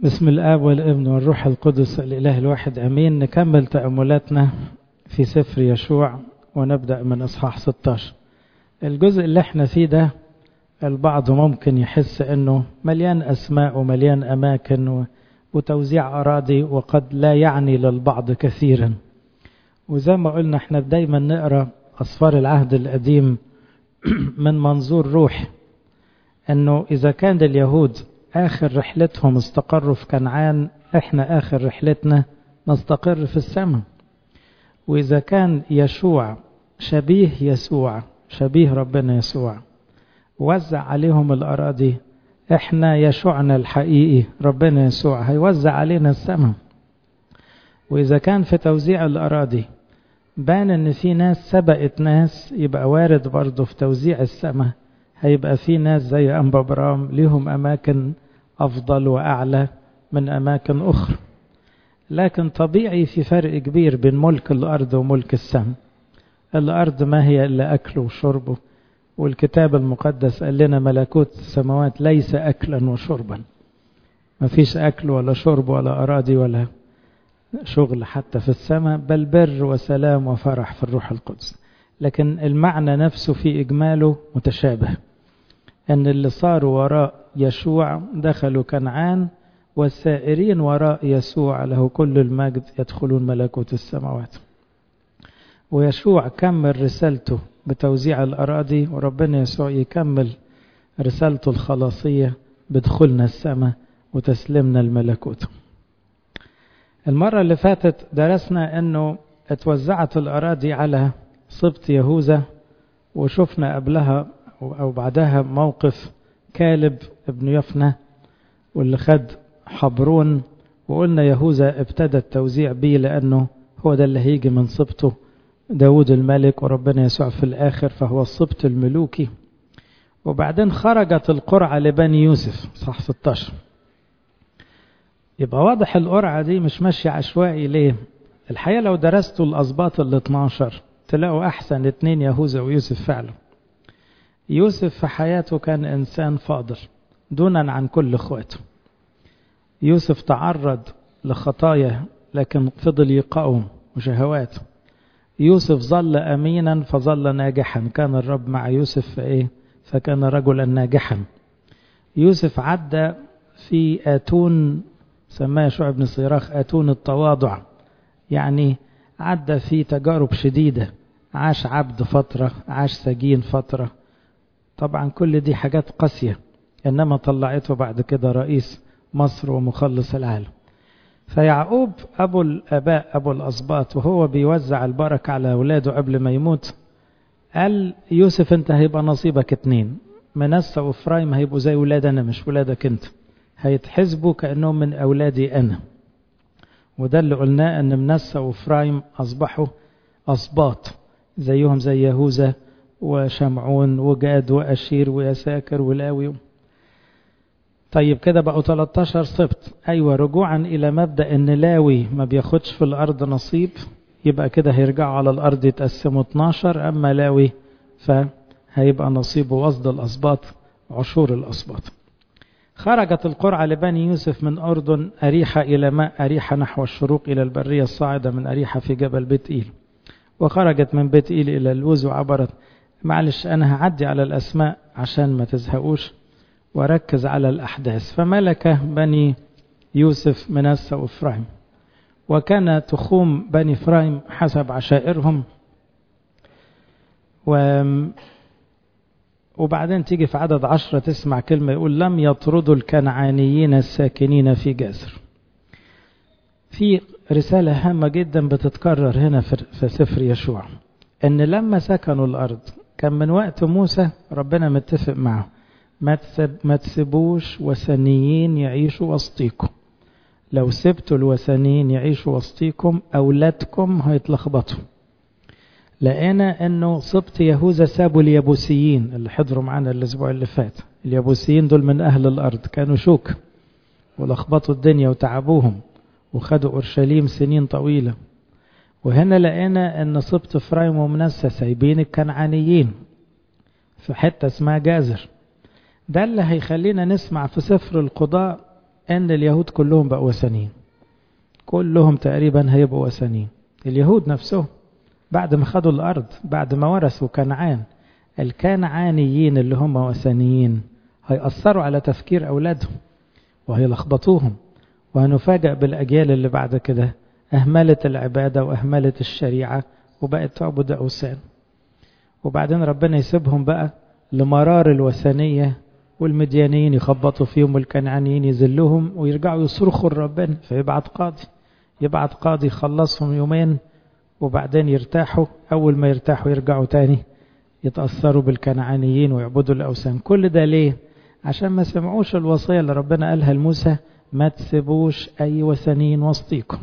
بسم الآب والابن والروح القدس الإله الواحد أمين نكمل تأملاتنا في سفر يشوع ونبدأ من إصحاح 16 الجزء اللي احنا فيه ده البعض ممكن يحس انه مليان اسماء ومليان اماكن وتوزيع اراضي وقد لا يعني للبعض كثيرا وزي ما قلنا احنا دايما نقرا اسفار العهد القديم من منظور روحي انه اذا كان اليهود اخر رحلتهم استقروا في كنعان احنا اخر رحلتنا نستقر في السماء واذا كان يشوع شبيه يسوع شبيه ربنا يسوع وزع عليهم الأراضي احنا يشوعنا الحقيقي ربنا يسوع هيوزع علينا السماء وإذا كان في توزيع الأراضي بان ان في ناس سبقت ناس يبقى وارد برضه في توزيع السماء هيبقى في ناس زي أنبا برام ليهم أماكن أفضل وأعلى من أماكن أخرى لكن طبيعي في فرق كبير بين ملك الأرض وملك السماء الأرض ما هي إلا أكله وشربه والكتاب المقدس قال لنا ملكوت السماوات ليس أكلا وشربا ما فيش أكل ولا شرب ولا أراضي ولا شغل حتى في السماء بل بر وسلام وفرح في الروح القدس لكن المعنى نفسه في إجماله متشابه أن اللي صاروا وراء يشوع دخلوا كنعان والسائرين وراء يسوع له كل المجد يدخلون ملكوت السماوات ويشوع كمل رسالته بتوزيع الأراضي وربنا يسوع يكمل رسالته الخلاصية بدخولنا السماء وتسليمنا الملكوت المرة اللي فاتت درسنا أنه اتوزعت الأراضي على سبط يهوذا وشفنا قبلها أو بعدها موقف كالب ابن يفنى واللي خد حبرون وقلنا يهوذا ابتدى التوزيع بيه لأنه هو ده اللي هيجي من سبطه داود الملك وربنا يسوع في الآخر فهو السبط الملوكي وبعدين خرجت القرعة لبني يوسف صح 16 يبقى واضح القرعة دي مش ماشية عشوائي ليه الحقيقة لو درستوا الأسباط ال 12 تلاقوا أحسن اتنين يهوذا ويوسف فعلا يوسف في حياته كان إنسان فاضل دونا عن كل إخواته يوسف تعرض لخطايا لكن فضل يقاوم وشهوات يوسف ظل أمينا فظل ناجحا كان الرب مع يوسف فإيه فكان رجلا ناجحا يوسف عدى في آتون سماه شعب بن صيراخ آتون التواضع يعني عدى في تجارب شديدة عاش عبد فترة عاش سجين فترة طبعا كل دي حاجات قاسية إنما طلعته بعد كده رئيس مصر ومخلص العالم فيعقوب أبو الآباء أبو الأسباط وهو بيوزع البركة على أولاده قبل ما يموت قال يوسف أنت هيبقى نصيبك اتنين منسى وفرايم هيبقوا زي ولاد أنا مش ولادك أنت هيتحسبوا كأنهم من أولادي أنا وده اللي قلناه أن منسى وفرايم أصبحوا أسباط زيهم زي يهوذا وشمعون وجاد وأشير ويساكر ولاوي طيب كده بقوا 13 سبط أيوة رجوعا إلى مبدأ أن لاوي ما بياخدش في الأرض نصيب يبقى كده هيرجعوا على الأرض يتقسموا 12 أما لاوي فهيبقى نصيبه وسط الأسباط عشور الأسباط خرجت القرعة لبني يوسف من أردن أريحة إلى ماء أريحة نحو الشروق إلى البرية الصاعدة من أريحة في جبل بيت إيل وخرجت من بيت إيل إلى اللوز وعبرت معلش أنا هعدي على الأسماء عشان ما تزهقوش وركز على الأحداث فملك بني يوسف منسى وإفرايم وكان تخوم بني إفرايم حسب عشائرهم و وبعدين تيجي في عدد عشرة تسمع كلمة يقول لم يطردوا الكنعانيين الساكنين في جاسر في رسالة هامة جدا بتتكرر هنا في سفر يشوع ان لما سكنوا الارض كان من وقت موسى ربنا متفق معه ما تسب ما تسيبوش وثنيين يعيشوا وسطيكم لو سبتوا الوثنيين يعيشوا وسطيكم أولادكم هيتلخبطوا لقينا أنه سبط يهوذا سابوا اليابوسيين اللي حضروا معانا الأسبوع اللي فات اليابوسيين دول من أهل الأرض كانوا شوك ولخبطوا الدنيا وتعبوهم وخدوا أورشليم سنين طويلة وهنا لقينا أن سبط فرايم ومنسى سايبين الكنعانيين في حتة اسمها جازر ده اللي هيخلينا نسمع في سفر القضاء ان اليهود كلهم بقوا وثنيين كلهم تقريبا هيبقوا وثنيين اليهود نفسهم بعد ما خدوا الارض بعد ما ورثوا كنعان الكنعانيين اللي هم وثنيين هيأثروا على تفكير أولادهم وهيلخبطوهم وهنفاجأ بالأجيال اللي بعد كده أهملت العبادة وأهملت الشريعة وبقت تعبد أوثان وبعدين ربنا يسيبهم بقى لمرار الوثنية والمديانيين يخبطوا فيهم والكنعانيين يذلوهم ويرجعوا يصرخوا لربنا فيبعت قاضي يبعت قاضي يخلصهم يومين وبعدين يرتاحوا أول ما يرتاحوا يرجعوا تاني يتأثروا بالكنعانيين ويعبدوا الأوثان كل ده ليه؟ عشان ما سمعوش الوصية اللي ربنا قالها لموسى ما تسيبوش أي وثنيين وسطيكم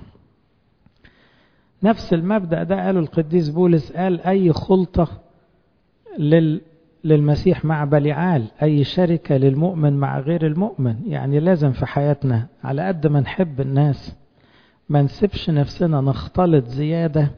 نفس المبدأ ده قاله القديس بولس قال أي خلطة لل للمسيح مع بليعال أي شركة للمؤمن مع غير المؤمن يعني لازم في حياتنا على قد ما نحب الناس ما نسيبش نفسنا نختلط زيادة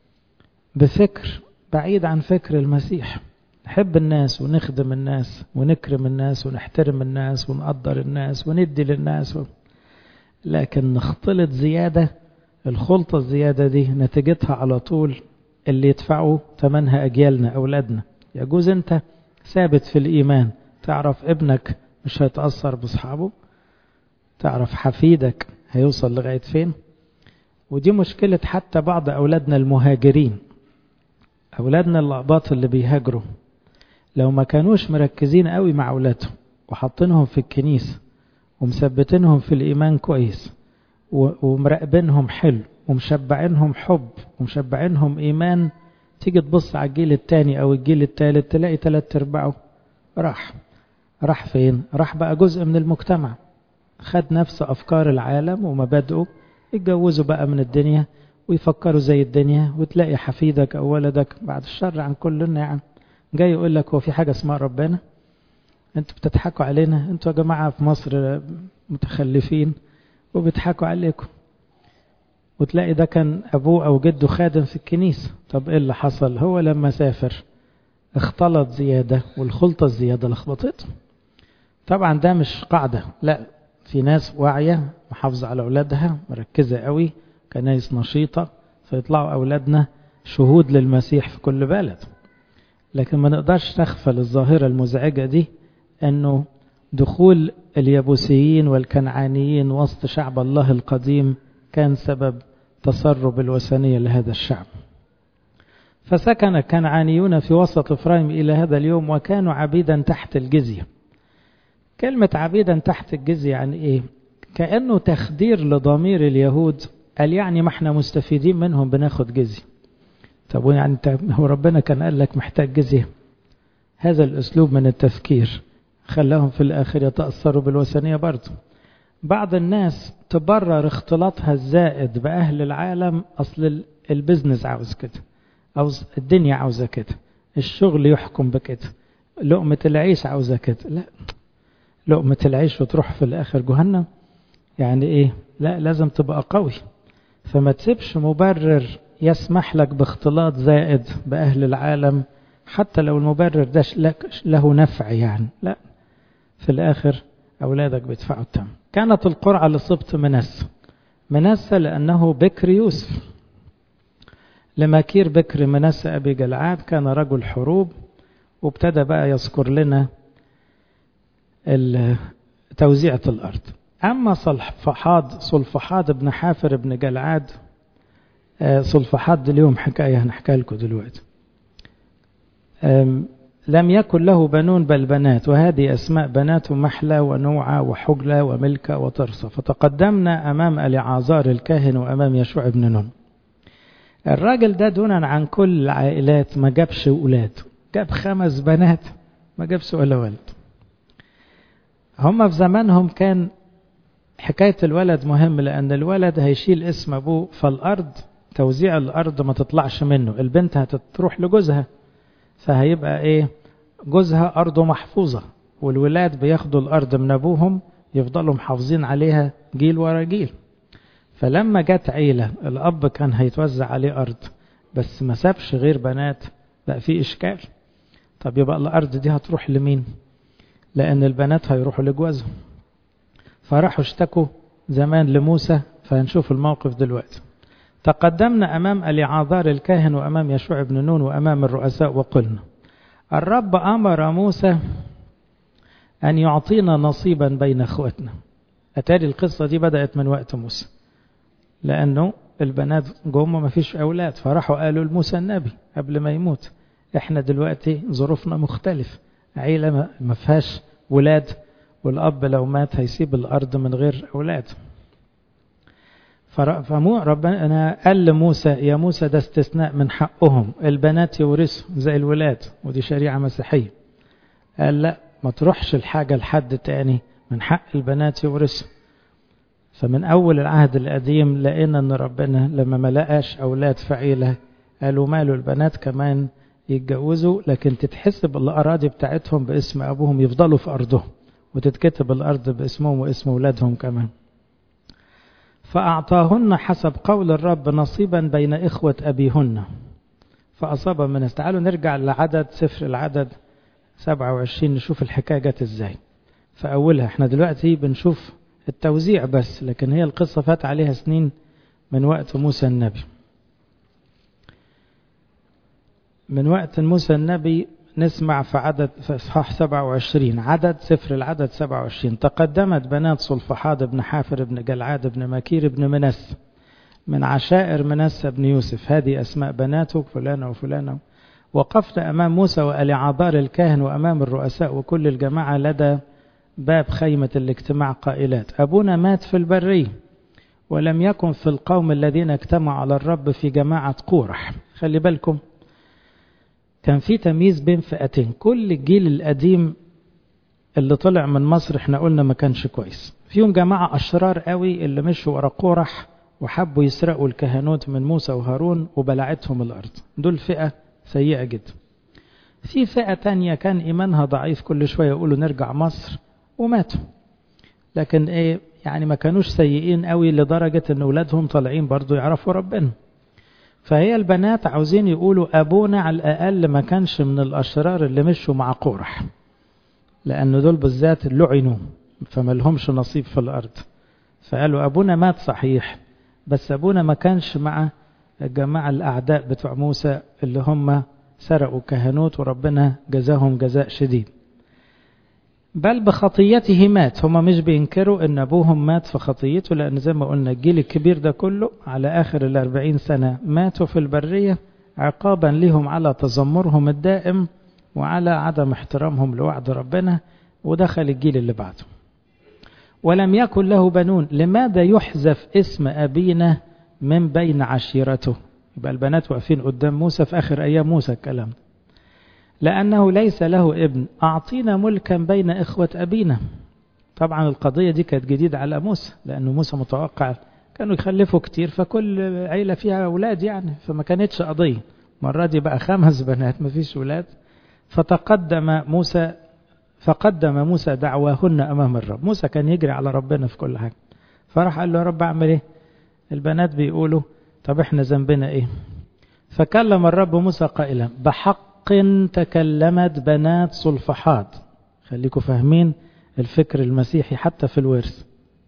بفكر بعيد عن فكر المسيح نحب الناس ونخدم الناس ونكرم الناس ونحترم الناس ونقدر الناس وندي للناس و... لكن نختلط زيادة الخلطة الزيادة دي نتيجتها على طول اللي يدفعوا ثمنها أجيالنا أولادنا يجوز أنت ثابت في الإيمان تعرف ابنك مش هيتأثر بأصحابه تعرف حفيدك هيوصل لغاية فين ودي مشكلة حتى بعض أولادنا المهاجرين أولادنا الأقباط اللي بيهاجروا لو ما كانوش مركزين قوي مع أولادهم وحاطينهم في الكنيسة ومثبتينهم في الإيمان كويس ومراقبينهم حلو ومشبعينهم حب ومشبعينهم إيمان تيجي تبص على الجيل الثاني أو الجيل الثالث تلاقي ثلاث أرباعه راح راح فين؟ راح بقى جزء من المجتمع خد نفس أفكار العالم ومبادئه يتجوزوا بقى من الدنيا ويفكروا زي الدنيا وتلاقي حفيدك أو ولدك بعد الشر عن كلنا يعني جاي يقول لك هو في حاجة اسمها ربنا انتوا بتضحكوا علينا انتوا يا جماعة في مصر متخلفين وبيضحكوا عليكم وتلاقي ده كان أبوه أو جده خادم في الكنيسة طب إيه اللي حصل هو لما سافر اختلط زيادة والخلطة الزيادة لخبطته طبعا ده مش قاعدة لا في ناس واعية محافظة على أولادها مركزة قوي كنايس نشيطة فيطلعوا أولادنا شهود للمسيح في كل بلد لكن ما نقدرش نغفل الظاهرة المزعجة دي أنه دخول اليبوسيين والكنعانيين وسط شعب الله القديم كان سبب تسرب الوثنية لهذا الشعب فسكن الكنعانيون في وسط إفرايم إلى هذا اليوم وكانوا عبيدا تحت الجزية كلمة عبيدا تحت الجزية يعني إيه كأنه تخدير لضمير اليهود قال يعني ما احنا مستفيدين منهم بناخد جزية طب يعني هو ربنا كان قال لك محتاج جزية هذا الأسلوب من التفكير خلاهم في الآخر يتأثروا بالوثنية برضه بعض الناس تبرر اختلاطها الزائد بأهل العالم أصل البزنس عاوز كده أو الدنيا عاوزة كده الشغل يحكم بكده لقمة العيش عاوزة كده لا لقمة العيش وتروح في الآخر جهنم يعني إيه لا لازم تبقى قوي فما تسيبش مبرر يسمح لك باختلاط زائد بأهل العالم حتى لو المبرر ده له نفع يعني لا في الآخر أولادك بيدفعوا الثمن كانت القرعة لصبت منسى منسى لأنه بكر يوسف لمكير بكر منسى أبي جلعاد كان رجل حروب وابتدى بقى يذكر لنا توزيعة الأرض أما صلفحاد صلفحاد بن حافر بن جلعاد صلفحاد اليوم حكاية هنحكي لكم دلوقتي لم يكن له بنون بل بنات وهذه أسماء بنات محلى ونوعة وحجلة وملكة وطرسة فتقدمنا أمام العازار الكاهن وأمام يشوع بن نون الراجل ده دونا عن كل العائلات ما جابش أولاد جاب خمس بنات ما جابش ولا ولد هم في زمانهم كان حكاية الولد مهم لأن الولد هيشيل اسم أبوه فالأرض توزيع الأرض ما تطلعش منه البنت هتروح لجوزها فهيبقى إيه جوزها أرضه محفوظة والولاد بياخدوا الأرض من أبوهم يفضلوا محافظين عليها جيل ورا جيل فلما جت عيلة الأب كان هيتوزع عليه أرض بس ما سابش غير بنات بقى في إشكال طب يبقى الأرض دي هتروح لمين لأن البنات هيروحوا لجوازهم فراحوا اشتكوا زمان لموسى فهنشوف الموقف دلوقتي تقدمنا أمام أليعاذار الكاهن وأمام يشوع بن نون وأمام الرؤساء وقلنا الرب أمر موسى أن يعطينا نصيبا بين أخواتنا أتاري القصة دي بدأت من وقت موسى لأنه البنات جم ما فيش أولاد فراحوا قالوا لموسى النبي قبل ما يموت احنا دلوقتي ظروفنا مختلف عيلة ما فيهاش ولاد والأب لو مات هيسيب الأرض من غير أولاد فمو ربنا قال لموسى يا موسى ده استثناء من حقهم البنات يورثوا زي الولاد ودي شريعة مسيحية قال لا ما تروحش الحاجة لحد تاني من حق البنات يورثوا فمن أول العهد القديم لقينا أن ربنا لما ما لقاش أولاد في عيلة قالوا ماله البنات كمان يتجوزوا لكن تتحسب الأراضي بتاعتهم باسم أبوهم يفضلوا في أرضهم وتتكتب الأرض باسمهم واسم أولادهم كمان فأعطاهن حسب قول الرب نصيبا بين إخوة أبيهن فأصاب من تعالوا نرجع لعدد سفر العدد 27 نشوف الحكاية جت ازاي فأولها احنا دلوقتي بنشوف التوزيع بس لكن هي القصة فات عليها سنين من وقت موسى النبي من وقت موسى النبي نسمع في عدد في اصحاح 27 عدد سفر العدد 27 تقدمت بنات صلفحاد بن حافر بن جلعاد بن مكير بن منس من عشائر منس بن يوسف هذه أسماء بناته فلانة وفلانة وقفنا أمام موسى وأليعابار الكاهن وأمام الرؤساء وكل الجماعة لدى باب خيمة الاجتماع قائلات أبونا مات في البرية ولم يكن في القوم الذين اجتمعوا على الرب في جماعة قورح خلي بالكم كان في تمييز بين فئتين كل الجيل القديم اللي طلع من مصر احنا قلنا ما كانش كويس فيهم جماعة أشرار قوي اللي مشوا ورا قورح وحبوا يسرقوا الكهنوت من موسى وهارون وبلعتهم الأرض دول فئة سيئة جدا في فئة تانية كان إيمانها ضعيف كل شوية يقولوا نرجع مصر وماتوا لكن ايه يعني ما كانوش سيئين قوي لدرجة ان اولادهم طالعين برضو يعرفوا ربنا فهي البنات عاوزين يقولوا ابونا على الاقل ما كانش من الاشرار اللي مشوا مع قورح لان دول بالذات لعنوا فما لهمش نصيب في الارض فقالوا ابونا مات صحيح بس ابونا ما كانش مع الجماعة الاعداء بتوع موسى اللي هم سرقوا كهنوت وربنا جزاهم جزاء شديد بل بخطيته مات هم مش بينكروا ان ابوهم مات في خطيته لان زي ما قلنا الجيل الكبير ده كله على اخر الاربعين سنة ماتوا في البرية عقابا لهم على تذمرهم الدائم وعلى عدم احترامهم لوعد ربنا ودخل الجيل اللي بعده ولم يكن له بنون لماذا يحذف اسم أبينا من بين عشيرته يبقى البنات واقفين قدام موسى في آخر أيام موسى الكلام لأنه ليس له ابن أعطينا ملكا بين إخوة أبينا طبعا القضية دي كانت جديدة على موسى لأنه موسى متوقع كانوا يخلفوا كتير فكل عيلة فيها أولاد يعني فما كانتش قضية مرة دي بقى خمس بنات ما فيش أولاد فتقدم موسى فقدم موسى دعواهن أمام الرب موسى كان يجري على ربنا في كل حاجة فراح قال له يا رب أعمل إيه البنات بيقولوا طب إحنا ذنبنا إيه فكلم الرب موسى قائلا بحق تكلمت بنات صلفحات خليكم فاهمين الفكر المسيحي حتى في الورث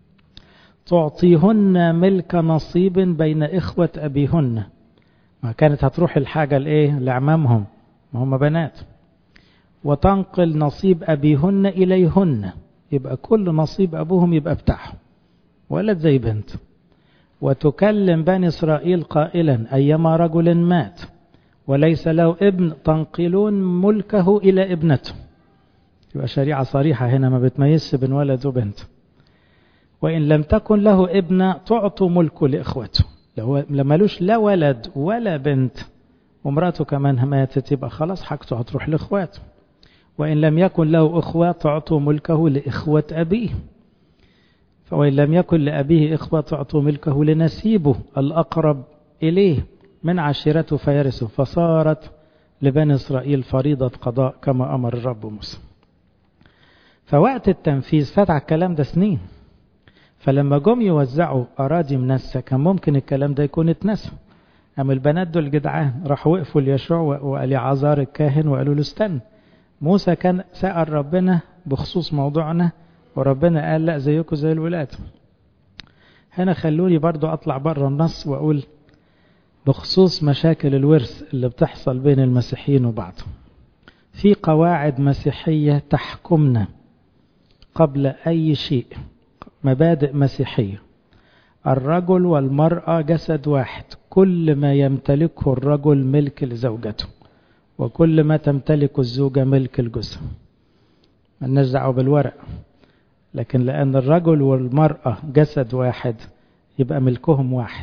تعطيهن ملك نصيب بين إخوة أبيهن ما كانت هتروح الحاجة لإيه لعمامهم ما هم بنات وتنقل نصيب أبيهن إليهن يبقى كل نصيب أبوهم يبقى بتاعهم ولد زي بنت وتكلم بني إسرائيل قائلا أيما رجل مات وليس له ابن تنقلون ملكه إلى ابنته يبقى شريعة صريحة هنا ما بتميزش بين ولد وبنت وإن لم تكن له ابن تعطوا ملكه لإخوته لو لمالوش لا ولد ولا بنت ومراته كمان ماتت يبقى خلاص حاجته هتروح لإخواته وإن لم يكن له أخوة تعطوا ملكه لإخوة أبيه وإن لم يكن لأبيه إخوة تعطوا ملكه لنسيبه الأقرب إليه من عشيرته فيرثه فصارت لبني إسرائيل فريضة قضاء كما أمر الرب موسى فوقت التنفيذ فات على الكلام ده سنين فلما جم يوزعوا أراضي منسى كان ممكن الكلام ده يكون اتنسى أما البنات دول جدعان راحوا وقفوا ليشوع وقال عزار الكاهن وقالوا له استنى موسى كان سأل ربنا بخصوص موضوعنا وربنا قال لا زيكم زي الولاد هنا خلوني برضو أطلع بره النص وأقول بخصوص مشاكل الورث اللي بتحصل بين المسيحيين وبعضهم في قواعد مسيحية تحكمنا قبل أي شيء مبادئ مسيحية الرجل والمرأة جسد واحد كل ما يمتلكه الرجل ملك لزوجته وكل ما تمتلك الزوجة ملك الجزء مالناش دعوة بالورق لكن لأن الرجل والمرأة جسد واحد يبقى ملكهم واحد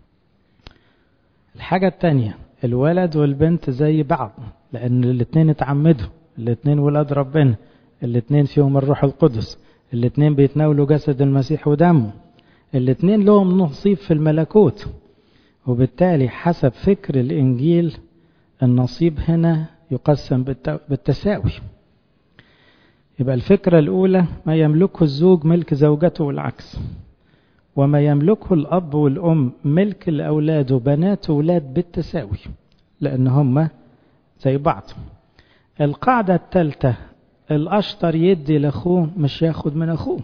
الحاجة التانية الولد والبنت زي بعض لأن الاتنين اتعمدوا الاتنين ولاد ربنا الاتنين فيهم الروح القدس الاتنين بيتناولوا جسد المسيح ودمه الاتنين لهم نصيب في الملكوت وبالتالي حسب فكر الإنجيل النصيب هنا يقسم بالتساوي يبقى الفكرة الأولى ما يملكه الزوج ملك زوجته والعكس وما يملكه الأب والأم ملك لأولاده بنات وولاد بالتساوي لأن هم زي بعض القاعدة الثالثة الأشطر يدي لأخوه مش ياخد من أخوه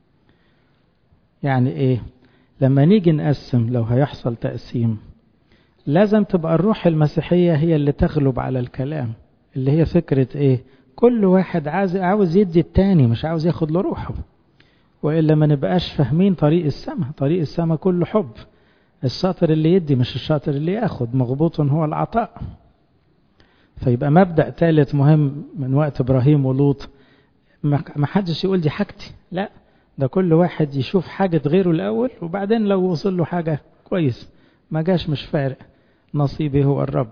يعني إيه لما نيجي نقسم لو هيحصل تقسيم لازم تبقى الروح المسيحية هي اللي تغلب على الكلام اللي هي فكرة إيه كل واحد عاوز عاوز يدي التاني مش عاوز ياخد له روحه وإلا ما نبقاش فاهمين طريق السماء طريق السماء كله حب الشاطر اللي يدي مش الشاطر اللي ياخد مغبوط هو العطاء فيبقى مبدأ ثالث مهم من وقت إبراهيم ولوط ما حدش يقول دي حاجتي لا ده كل واحد يشوف حاجة غيره الأول وبعدين لو وصل له حاجة كويس ما جاش مش فارق نصيبي هو الرب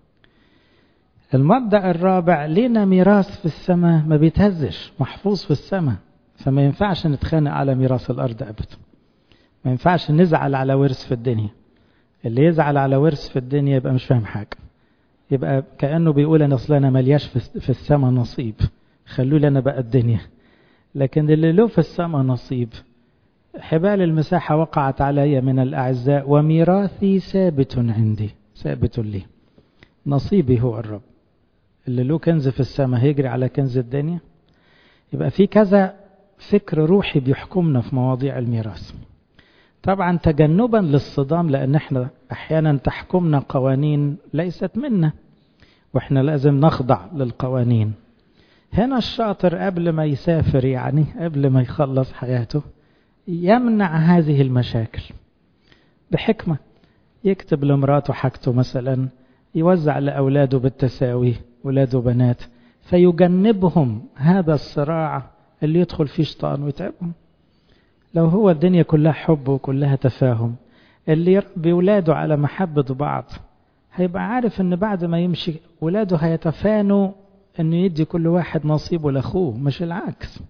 المبدأ الرابع لنا ميراث في السماء ما بيتهزش محفوظ في السماء فما ينفعش نتخانق على ميراث الأرض أبدا ما ينفعش نزعل على ورث في الدنيا اللي يزعل على ورث في الدنيا يبقى مش فاهم حاجة يبقى كأنه بيقول أنا أصل أنا ملياش في السماء نصيب خلوا لي أنا بقى الدنيا لكن اللي له في السماء نصيب حبال المساحة وقعت علي من الأعزاء وميراثي ثابت عندي ثابت لي نصيبي هو الرب اللي له كنز في السماء هيجري على كنز الدنيا يبقى في كذا فكر روحي بيحكمنا في مواضيع الميراث طبعا تجنبا للصدام لان احنا احيانا تحكمنا قوانين ليست منا واحنا لازم نخضع للقوانين هنا الشاطر قبل ما يسافر يعني قبل ما يخلص حياته يمنع هذه المشاكل بحكمة يكتب لمراته حاجته مثلا يوزع لأولاده بالتساوي ولاده بنات فيجنبهم هذا الصراع اللي يدخل فيه شيطان ويتعبهم لو هو الدنيا كلها حب وكلها تفاهم اللي يربي ولاده على محبة بعض هيبقى عارف ان بعد ما يمشي ولاده هيتفانوا انه يدي كل واحد نصيبه لاخوه مش العكس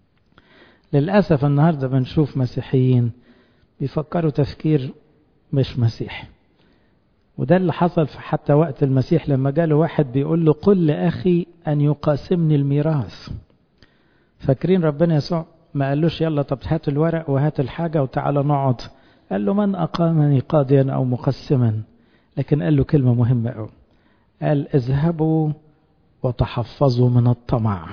للأسف النهاردة بنشوف مسيحيين بيفكروا تفكير مش مسيحي وده اللي حصل في حتى وقت المسيح لما جاله واحد بيقول له قل لأخي أن يقاسمني الميراث فاكرين ربنا يسوع ما قالوش يلا طب هات الورق وهات الحاجة وتعالى نقعد قال له من أقامني قاضيا أو مقسما لكن قال له كلمة مهمة أوي قال اذهبوا وتحفظوا من الطمع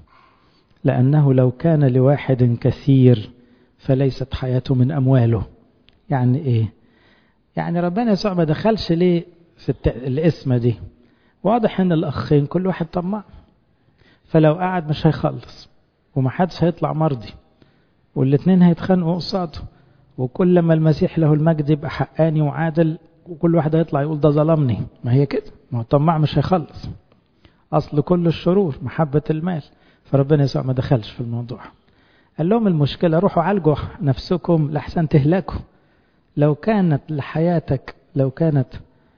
لأنه لو كان لواحد كثير فليست حياته من أمواله يعني إيه يعني ربنا يسوع ما دخلش ليه في الت... الاسم دي واضح ان الاخين كل واحد طماع فلو قعد مش هيخلص ومحدش هيطلع مرضي والاتنين هيتخانقوا قصاده وكل ما المسيح له المجد يبقى حقاني وعادل وكل واحد هيطلع يقول ده ظلمني ما هي كده ما هو الطماع مش هيخلص اصل كل الشرور محبة المال فربنا يسوع ما دخلش في الموضوع قال لهم المشكلة روحوا عالجوا نفسكم لحسن تهلكوا لو كانت لحياتك لو كانت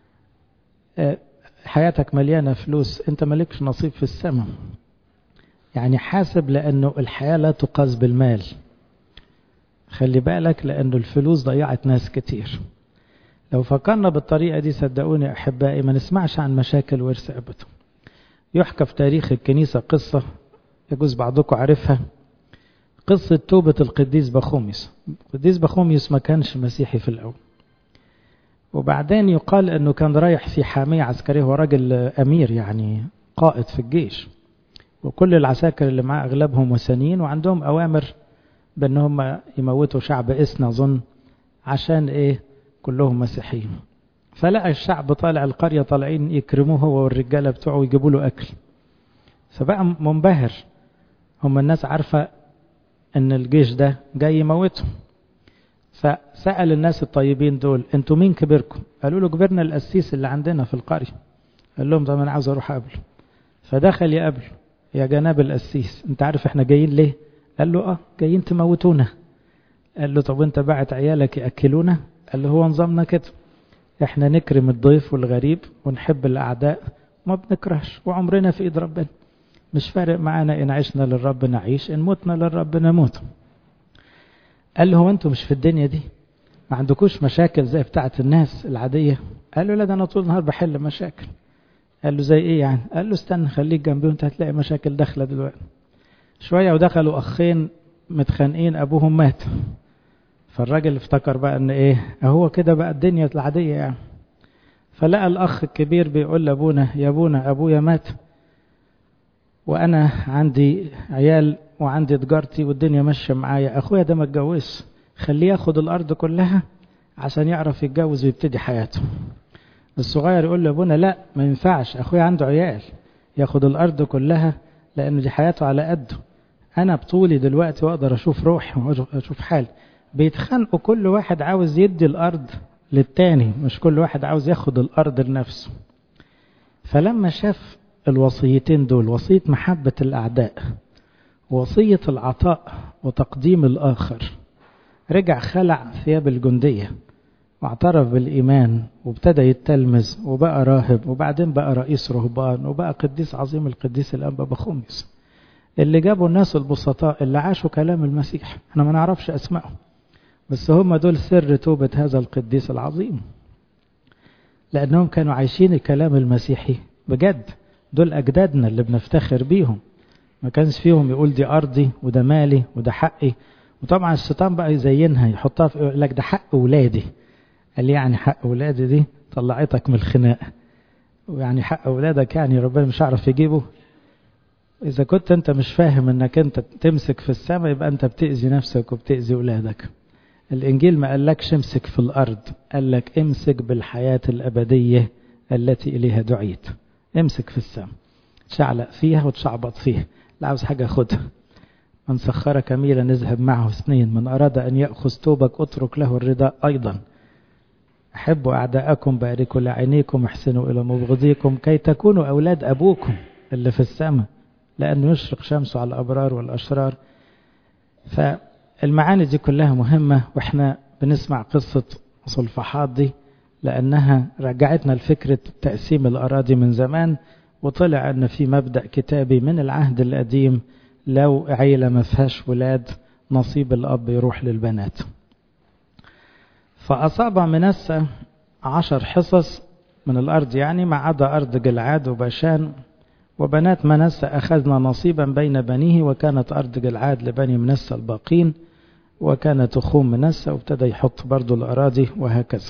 حياتك مليانة فلوس انت مالكش نصيب في السماء يعني حاسب لأنه الحياة لا تقاس بالمال خلي بالك لأنه الفلوس ضيعت ناس كتير لو فكرنا بالطريقة دي صدقوني أحبائي ما نسمعش عن مشاكل ورث أبدا يحكى في تاريخ الكنيسة قصة يجوز بعضكم عارفها قصة توبة القديس بخوميس القديس بخوميس ما كانش مسيحي في الأول وبعدين يقال أنه كان رايح في حامية عسكرية هو راجل أمير يعني قائد في الجيش وكل العساكر اللي معاه أغلبهم وثنيين وعندهم أوامر بأن هم يموتوا شعب إسنا أظن عشان إيه كلهم مسيحيين فلقى الشعب طالع القرية طالعين يكرموه هو والرجالة بتوعه ويجيبوا له أكل فبقى منبهر هم الناس عارفة ان الجيش ده جاي يموتهم فسأل الناس الطيبين دول انتوا مين كبركم قالوا له كبرنا القسيس اللي عندنا في القرية قال لهم طب انا عاوز اروح اقابله فدخل يقابله يا جناب القسيس انت عارف احنا جايين ليه قال له اه جايين تموتونا قال له طب انت بعت عيالك ياكلونا قال له هو نظامنا كده احنا نكرم الضيف والغريب ونحب الاعداء ما بنكرهش وعمرنا في ايد ربنا مش فارق معانا ان عشنا للرب نعيش ان متنا للرب نموت قال له هو انتوا مش في الدنيا دي ما عندكوش مشاكل زي بتاعه الناس العاديه قال له لا ده انا طول النهار بحل مشاكل قال له زي ايه يعني قال له استنى خليك جنبي وانت هتلاقي مشاكل داخله دلوقتي شويه ودخلوا اخين متخانقين ابوهم مات فالراجل افتكر بقى ان ايه هو كده بقى الدنيا العاديه يعني فلقى الاخ الكبير بيقول لابونا يا ابونا ابويا مات وانا عندي عيال وعندي تجارتي والدنيا ماشيه معايا اخويا ده ما اتجوزش خليه ياخد الارض كلها عشان يعرف يتجوز ويبتدي حياته الصغير يقول له ابونا لا ما ينفعش اخويا عنده عيال ياخد الارض كلها لان دي حياته على قده انا بطولي دلوقتي واقدر اشوف روحي واشوف حالي بيتخانقوا كل واحد عاوز يدي الارض للتاني مش كل واحد عاوز ياخد الارض لنفسه فلما شاف الوصيتين دول وصية محبة الأعداء وصية العطاء وتقديم الآخر رجع خلع ثياب الجندية واعترف بالإيمان وابتدى يتلمذ وبقى راهب وبعدين بقى رئيس رهبان وبقى قديس عظيم القديس الأنبا بخوميس اللي جابوا الناس البسطاء اللي عاشوا كلام المسيح احنا ما نعرفش أسمائهم بس هم دول سر توبة هذا القديس العظيم لأنهم كانوا عايشين الكلام المسيحي بجد دول أجدادنا اللي بنفتخر بيهم ما كانش فيهم يقول دي أرضي وده مالي وده حقي وطبعا الشيطان بقى يزينها يحطها في يقول لك ده حق ولادي قال لي يعني حق ولادي دي طلعتك من الخناق ويعني حق ولادك يعني ربنا مش هيعرف يجيبه إذا كنت أنت مش فاهم إنك أنت تمسك في السماء يبقى أنت بتأذي نفسك وبتأذي ولادك الإنجيل ما قالكش امسك في الأرض قال لك امسك بالحياة الأبدية التي إليها دعيت امسك في السماء تشعلق فيها وتشعبط فيها لا عاوز حاجة خدها من سخر كميلا نذهب معه اثنين من أراد أن يأخذ توبك اترك له الرداء أيضا أحبوا أعداءكم باركوا لعينيكم احسنوا إلى مبغضيكم كي تكونوا أولاد أبوكم اللي في السماء لأنه يشرق شمسه على الأبرار والأشرار فالمعاني دي كلها مهمة وإحنا بنسمع قصة صلفحات دي لأنها رجعتنا لفكرة تقسيم الأراضي من زمان وطلع أن في مبدأ كتابي من العهد القديم لو عيلة ما فيهاش ولاد نصيب الأب يروح للبنات فأصاب منسى عشر حصص من الأرض يعني ما عدا أرض جلعاد وباشان وبنات منسى أخذنا نصيبا بين بنيه وكانت أرض جلعاد لبني منسى الباقين وكانت تخوم منسى وابتدى يحط برضو الأراضي وهكذا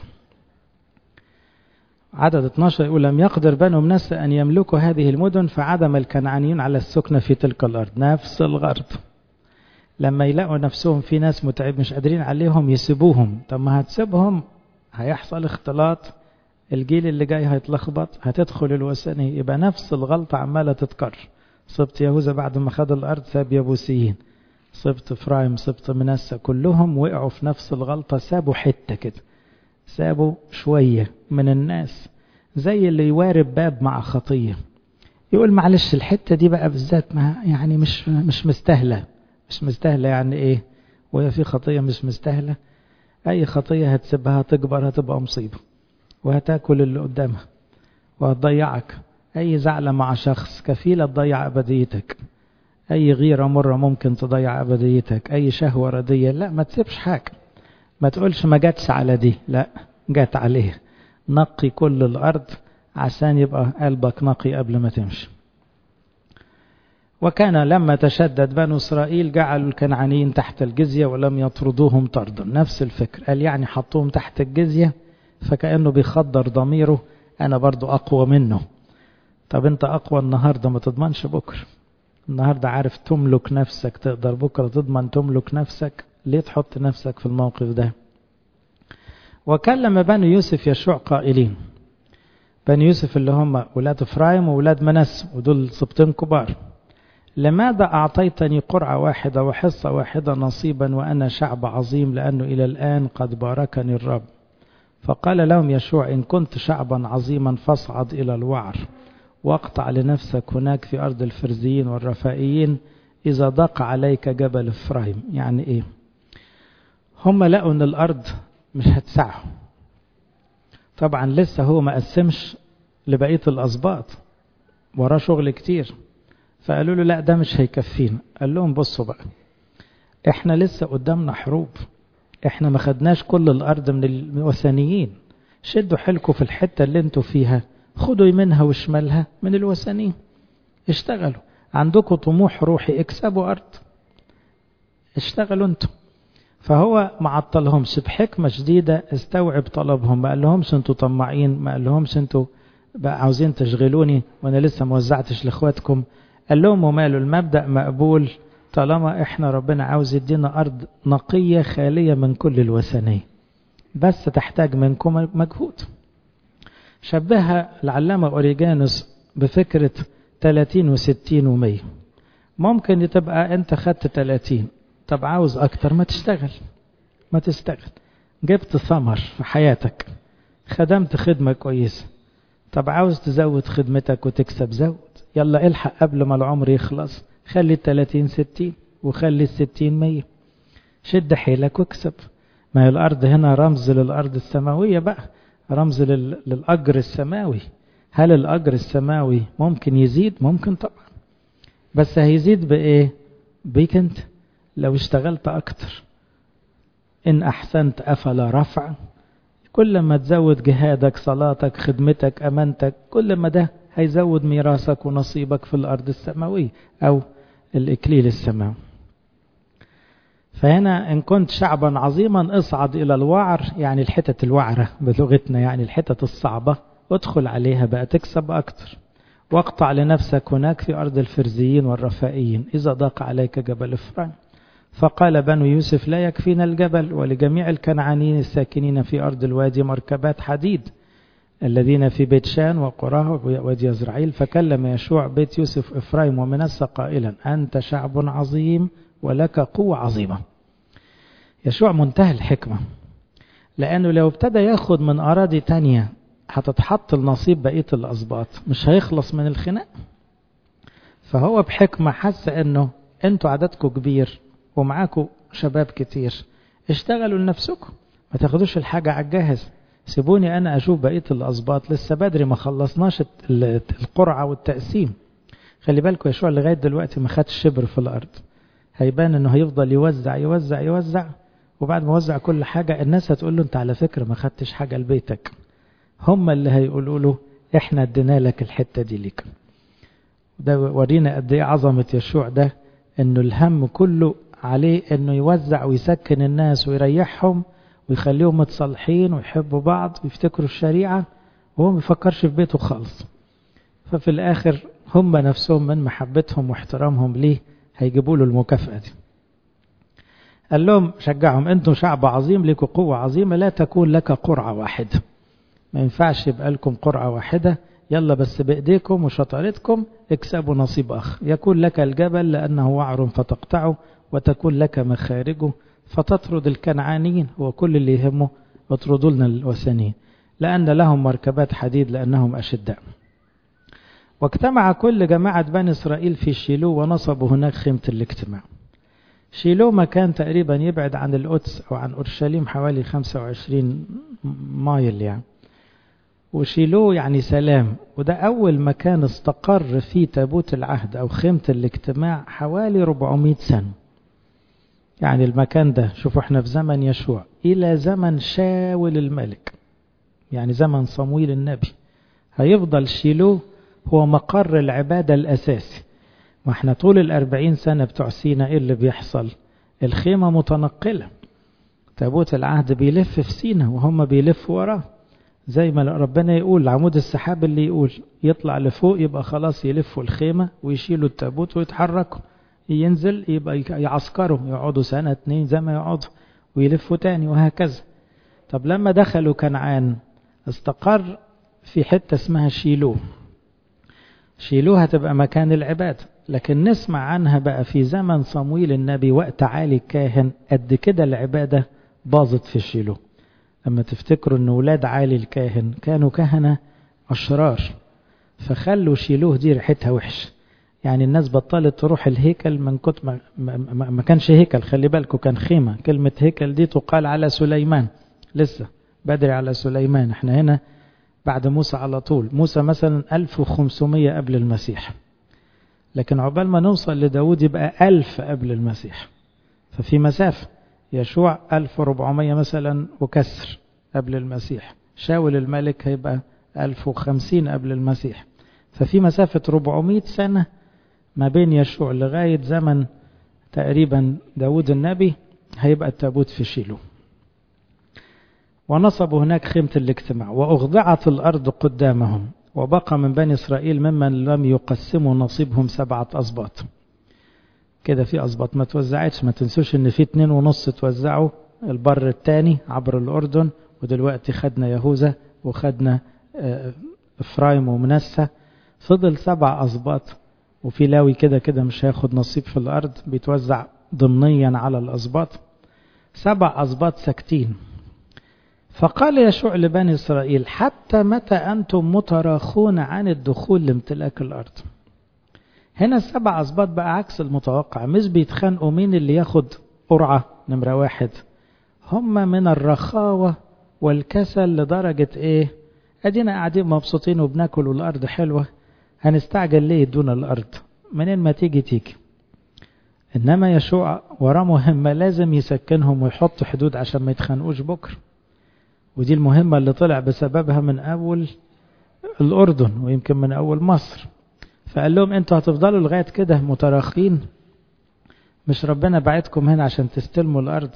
عدد 12 يقول لم يقدر بنو منسى أن يملكوا هذه المدن فعدم الكنعانيين على السكنة في تلك الأرض نفس الغرب لما يلاقوا نفسهم في ناس متعب مش قادرين عليهم يسيبوهم طب ما هتسيبهم هيحصل اختلاط الجيل اللي جاي هيتلخبط هتدخل الوثنية يبقى نفس الغلطة عمالة تتكرر سبط يهوذا بعد ما خد الأرض ساب يبوسيين سبط فرايم سبط منسى كلهم وقعوا في نفس الغلطة سابوا حتة كده سابوا شوية من الناس زي اللي يوارب باب مع خطية يقول معلش الحتة دي بقى بالذات ما يعني مش مش مستاهلة مش مستاهلة يعني ايه وهي في خطية مش مستاهلة اي خطية هتسيبها تكبر هتبقى مصيبة وهتاكل اللي قدامها وهتضيعك اي زعلة مع شخص كفيلة تضيع ابديتك اي غيرة مرة ممكن تضيع ابديتك اي شهوة ردية لا ما تسيبش حاجة ما تقولش ما جاتش على دي لا جات عليه نقي كل الأرض عشان يبقى قلبك نقي قبل ما تمشي وكان لما تشدد بنو إسرائيل جعلوا الكنعانيين تحت الجزية ولم يطردوهم طردا نفس الفكر قال يعني حطوهم تحت الجزية فكأنه بيخدر ضميره أنا برضو أقوى منه طب أنت أقوى النهاردة ما تضمنش بكرة النهاردة عارف تملك نفسك تقدر بكرة تضمن تملك نفسك ليه تحط نفسك في الموقف ده وكلم بني يوسف يشوع قائلين بني يوسف اللي هم ولاد افرايم وولاد منس ودول سبطين كبار لماذا أعطيتني قرعة واحدة وحصة واحدة نصيبا وأنا شعب عظيم لأنه إلى الآن قد باركني الرب فقال لهم يشوع إن كنت شعبا عظيما فاصعد إلى الوعر واقطع لنفسك هناك في أرض الفرزيين والرفائيين إذا ضاق عليك جبل إفرايم يعني إيه هم لقوا أن الأرض مش هتسعهم طبعا لسه هو ما قسمش لبقية الأسباط وراه شغل كتير فقالوا له لا ده مش هيكفينا قال لهم بصوا بقى احنا لسه قدامنا حروب احنا ما خدناش كل الارض من الوثنيين شدوا حيلكم في الحته اللي انتوا فيها خدوا يمينها وشمالها من الوثنيين اشتغلوا عندكم طموح روحي اكسبوا ارض اشتغلوا انتوا فهو ما عطلهمش بحكمة شديدة استوعب طلبهم ما قال لهمش انتوا طماعين ما قال لهمش انتوا بقى عاوزين تشغلوني وانا لسه ما وزعتش لاخواتكم قال لهم وماله المبدأ مقبول طالما احنا ربنا عاوز يدينا ارض نقية خالية من كل الوثنية بس تحتاج منكم مجهود شبهها العلامة أوريجانوس بفكرة 30 و60 و100 ممكن تبقى انت خدت 30 طب عاوز اكتر ما تشتغل ما تشتغل جبت ثمر في حياتك خدمت خدمة كويسة طب عاوز تزود خدمتك وتكسب زود يلا الحق قبل ما العمر يخلص خلي التلاتين ستين وخلي الستين مية شد حيلك واكسب ما هي الأرض هنا رمز للأرض السماوية بقى رمز لل... للأجر السماوي هل الأجر السماوي ممكن يزيد ممكن طبعا بس هيزيد بإيه بيك انت لو اشتغلت أكتر إن أحسنت أفلا رفع كل ما تزود جهادك صلاتك خدمتك أمانتك كل ما ده هيزود ميراثك ونصيبك في الأرض السماوية أو الإكليل السماوي فهنا إن كنت شعبا عظيما اصعد إلى الوعر يعني الحتة الوعرة بلغتنا يعني الحتة الصعبة ادخل عليها بقى تكسب أكتر واقطع لنفسك هناك في أرض الفرزيين والرفائيين إذا ضاق عليك جبل إفرايم فقال بنو يوسف لا يكفينا الجبل ولجميع الكنعانيين الساكنين في أرض الوادي مركبات حديد الذين في بيت شان وقراه وادي يزرعيل فكلم يشوع بيت يوسف إفرايم ومنسى قائلا أنت شعب عظيم ولك قوة عظيمة يشوع منتهى الحكمة لأنه لو ابتدى ياخد من أراضي تانية هتتحط النصيب بقية الأسباط مش هيخلص من الخناق فهو بحكمة حس أنه أنتوا عددكم كبير ومعاكم شباب كتير اشتغلوا لنفسكم ما تاخدوش الحاجة على الجاهز سيبوني أنا أشوف بقية الأسباط لسه بدري ما خلصناش القرعة والتقسيم خلي بالكم يشوع لغاية دلوقتي ما خدش شبر في الأرض هيبان أنه هيفضل يوزع يوزع يوزع وبعد ما وزع كل حاجة الناس هتقول له أنت على فكرة ما خدتش حاجة لبيتك هم اللي هيقولوا له احنا ادينا لك الحتة دي ليك ده ورينا قد ايه عظمة يشوع ده انه الهم كله عليه انه يوزع ويسكن الناس ويريحهم ويخليهم متصالحين ويحبوا بعض ويفتكروا الشريعة وهو ما بيفكرش في بيته خالص ففي الآخر هم نفسهم من محبتهم واحترامهم ليه هيجيبوا له المكافأة دي قال لهم شجعهم انتم شعب عظيم لكم قوة عظيمة لا تكون لك قرعة واحدة ما ينفعش يبقى لكم قرعة واحدة يلا بس بإيديكم وشطارتكم اكسبوا نصيب أخ يكون لك الجبل لأنه وعر فتقطعه وتكون لك مخارجه فتطرد الكنعانيين هو كل اللي يهمه اطردوا لنا الوثنيين لأن لهم مركبات حديد لأنهم أشداء واجتمع كل جماعة بني إسرائيل في شيلو ونصبوا هناك خيمة الاجتماع شيلو مكان تقريبا يبعد عن القدس أو عن أورشليم حوالي 25 مايل يعني وشيلو يعني سلام وده أول مكان استقر فيه تابوت العهد أو خيمة الاجتماع حوالي 400 سنة يعني المكان ده شوفوا احنا في زمن يشوع إلى زمن شاول الملك يعني زمن صمويل النبي هيفضل شيلو هو مقر العبادة الأساسي واحنا طول الأربعين سنة بتوع سينا ايه اللي بيحصل الخيمة متنقلة تابوت العهد بيلف في سينا وهم بيلفوا وراه زي ما ربنا يقول عمود السحاب اللي يقول يطلع لفوق يبقى خلاص يلفوا الخيمة ويشيلوا التابوت ويتحركوا ينزل يبقى يعسكروا يقعدوا سنة اتنين زي ما يقعدوا ويلفوا تاني وهكذا طب لما دخلوا كنعان استقر في حتة اسمها شيلو شيلو هتبقى مكان العبادة لكن نسمع عنها بقى في زمن صمويل النبي وقت عالي الكاهن قد كده العبادة باظت في شيلو لما تفتكروا ان ولاد عالي الكاهن كانوا كهنة أشرار فخلوا شيلوه دي ريحتها وحش يعني الناس بطلت تروح الهيكل من كتر ما, ما, ما كانش هيكل خلي بالكم كان خيمة كلمة هيكل دي تقال على سليمان لسه بدري على سليمان احنا هنا بعد موسى على طول موسى مثلا 1500 قبل المسيح لكن عقبال ما نوصل لداود يبقى 1000 قبل المسيح ففي مسافة يشوع 1400 مثلا وكسر قبل المسيح شاول الملك هيبقى 1050 قبل المسيح ففي مسافة 400 سنة ما بين يشوع لغاية زمن تقريبا داود النبي هيبقى التابوت في شيلو ونصبوا هناك خيمة الاجتماع وأخضعت الأرض قدامهم وبقى من بني إسرائيل ممن لم يقسموا نصيبهم سبعة أسباط كده في أسباط ما توزعتش ما تنسوش إن في اتنين ونص توزعوا البر الثاني عبر الأردن ودلوقتي خدنا يهوذا وخدنا إفرايم ومنسى فضل سبع أسباط وفي لاوي كده كده مش هياخد نصيب في الأرض بيتوزع ضمنيا على الأسباط سبع أسباط ساكتين فقال يشوع لبني إسرائيل حتى متى أنتم متراخون عن الدخول لامتلاك الأرض هنا السبع أسباط بقى عكس المتوقع مش بيتخانقوا مين اللي ياخد قرعة نمرة واحد هم من الرخاوة والكسل لدرجة ايه ادينا قاعدين مبسوطين وبناكل والارض حلوة هنستعجل ليه دون الارض منين ما تيجي تيجي انما يشوع وراه مهمة لازم يسكنهم ويحط حدود عشان ما يتخانقوش بكره ودي المهمة اللي طلع بسببها من أول الأردن ويمكن من أول مصر فقال لهم أنتوا هتفضلوا لغاية كده متراخين مش ربنا بعتكم هنا عشان تستلموا الأرض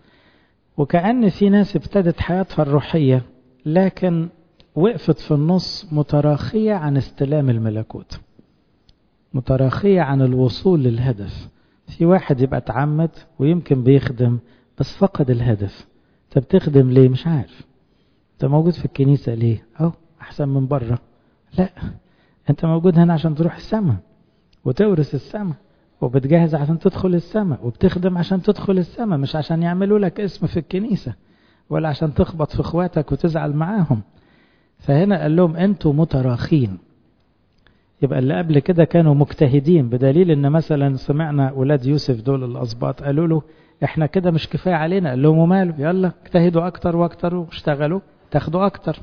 وكأن في ناس ابتدت حياتها الروحية لكن وقفت في النص متراخية عن استلام الملكوت متراخية عن الوصول للهدف في واحد يبقى اتعمد ويمكن بيخدم بس فقد الهدف انت بتخدم ليه مش عارف انت موجود في الكنيسة ليه اهو احسن من بره لا انت موجود هنا عشان تروح السماء وتورث السماء وبتجهز عشان تدخل السماء وبتخدم عشان تدخل السماء مش عشان يعملوا لك اسم في الكنيسة ولا عشان تخبط في اخواتك وتزعل معاهم فهنا قال لهم انتوا متراخين يبقى اللي قبل كده كانوا مجتهدين بدليل ان مثلا سمعنا ولاد يوسف دول الاسباط قالوا له احنا كده مش كفايه علينا قال لهم وماله يلا اجتهدوا اكتر واكتر واشتغلوا تاخدوا اكتر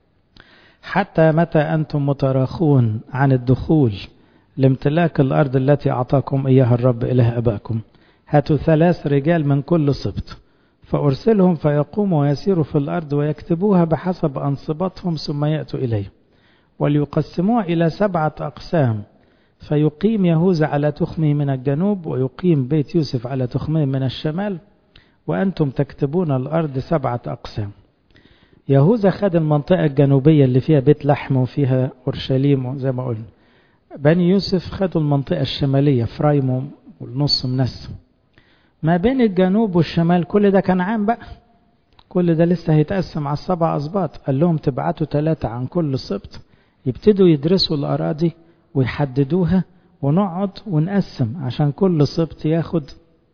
حتى متى انتم متراخون عن الدخول لامتلاك الارض التي اعطاكم اياها الرب اله اباكم هاتوا ثلاث رجال من كل سبط فارسلهم فيقوموا ويسيروا في الارض ويكتبوها بحسب انصبتهم ثم ياتوا اليه وليقسموها الى سبعه اقسام فيقيم يهوذا على تخمه من الجنوب ويقيم بيت يوسف على تخمه من الشمال وأنتم تكتبون الأرض سبعة أقسام يهوذا خد المنطقة الجنوبية اللي فيها بيت لحم وفيها أورشليم زي ما قلنا بني يوسف خدوا المنطقة الشمالية فرايم والنص منس ما بين الجنوب والشمال كل ده كان عام بقى كل ده لسه هيتقسم على السبع أسباط قال لهم تبعتوا ثلاثة عن كل سبط يبتدوا يدرسوا الأراضي ويحددوها ونقعد ونقسم عشان كل سبط ياخد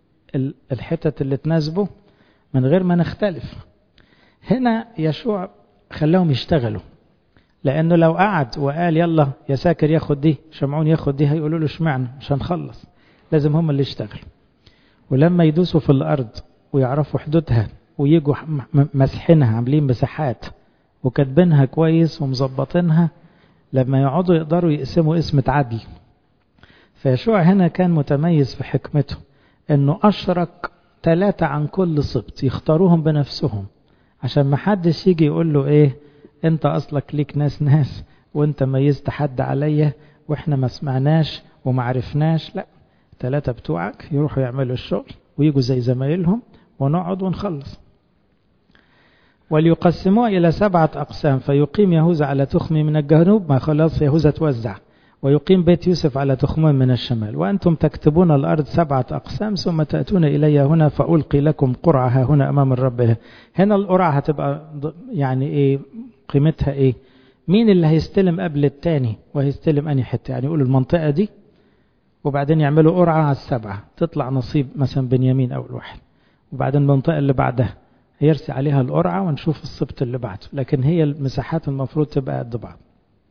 الحتت اللي تناسبه من غير ما نختلف هنا يشوع خلاهم يشتغلوا لانه لو قعد وقال يلا يا ساكر ياخد دي شمعون ياخد دي هيقولوا له اشمعنى مش هنخلص لازم هم اللي يشتغلوا ولما يدوسوا في الارض ويعرفوا حدودها ويجوا مسحينها عاملين مساحات وكاتبينها كويس ومظبطينها لما يقعدوا يقدروا يقسموا اسم عدل فيشوع هنا كان متميز في حكمته انه اشرك ثلاثة عن كل سبط يختاروهم بنفسهم عشان ما حدش يجي يقول له ايه انت اصلك ليك ناس ناس وانت ميزت حد عليا واحنا ما سمعناش وما عرفناش لا ثلاثة بتوعك يروحوا يعملوا الشغل ويجوا زي زمايلهم ونقعد ونخلص وليقسموه إلى سبعة أقسام فيقيم يهوذا على تخم من الجنوب ما خلاص يهوذا توزع ويقيم بيت يوسف على تخم من الشمال وأنتم تكتبون الأرض سبعة أقسام ثم تأتون إلي هنا فألقي لكم قرعة هنا أمام الرب هنا القرعة هتبقى يعني إيه قيمتها إيه مين اللي هيستلم قبل التاني وهيستلم أني حتة يعني يقولوا المنطقة دي وبعدين يعملوا قرعة على السبعة تطلع نصيب مثلا بنيامين أول واحد وبعدين المنطقة اللي بعدها يرسي عليها القرعة ونشوف السبت اللي بعده لكن هي المساحات المفروض تبقى قد بعض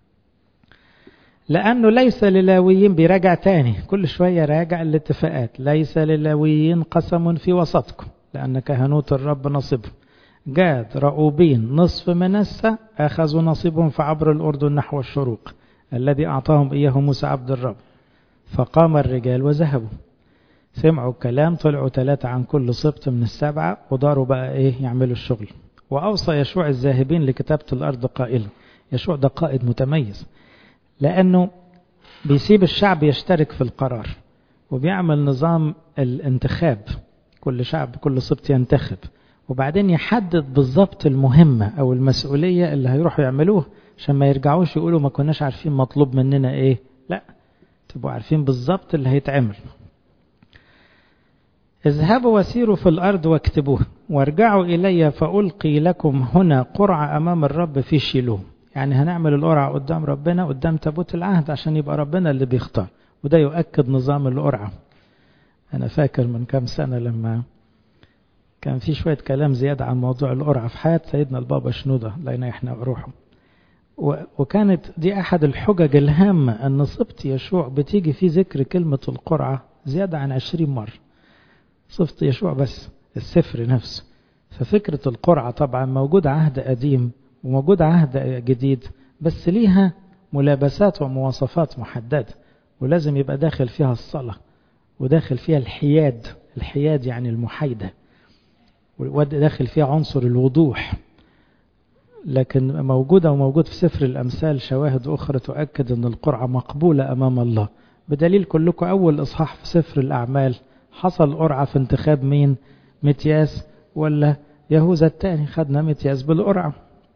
لأنه ليس للاويين بيراجع تاني كل شوية راجع الاتفاقات ليس للاويين قسم في وسطكم لأن كهنوت الرب نصيبهم جاد رؤوبين نصف منسى أخذوا نصيبهم في عبر الأردن نحو الشروق الذي أعطاهم إياه موسى عبد الرب فقام الرجال وذهبوا سمعوا الكلام طلعوا ثلاثة عن كل سبط من السبعة وداروا بقى إيه يعملوا الشغل وأوصى يشوع الذاهبين لكتابة الأرض قائلا يشوع ده قائد متميز لأنه بيسيب الشعب يشترك في القرار وبيعمل نظام الانتخاب كل شعب كل سبط ينتخب وبعدين يحدد بالظبط المهمة أو المسؤولية اللي هيروحوا يعملوها عشان ما يرجعوش يقولوا ما كناش عارفين مطلوب مننا إيه لا تبقوا عارفين بالظبط اللي هيتعمل اذهبوا وسيروا في الأرض واكتبوها وارجعوا إلي فألقي لكم هنا قرعة أمام الرب في شيلوه يعني هنعمل القرعة قدام ربنا قدام تابوت العهد عشان يبقى ربنا اللي بيختار وده يؤكد نظام القرعة أنا فاكر من كام سنة لما كان في شوية كلام زيادة عن موضوع القرعة في حياة سيدنا البابا شنودة الله ينيحنا وروحه وكانت دي أحد الحجج الهامة أن صبت يشوع بتيجي في ذكر كلمة القرعة زيادة عن عشرين مرة صفت يشوع بس السفر نفسه ففكرة القرعة طبعا موجود عهد قديم وموجود عهد جديد بس ليها ملابسات ومواصفات محددة ولازم يبقى داخل فيها الصلاة وداخل فيها الحياد الحياد يعني المحايدة وداخل فيها عنصر الوضوح لكن موجودة وموجود في سفر الأمثال شواهد أخرى تؤكد أن القرعة مقبولة أمام الله بدليل كلكم أول إصحاح في سفر الأعمال حصل قرعة في انتخاب مين متياس ولا يهوذا الثاني خدنا متياس بالقرعة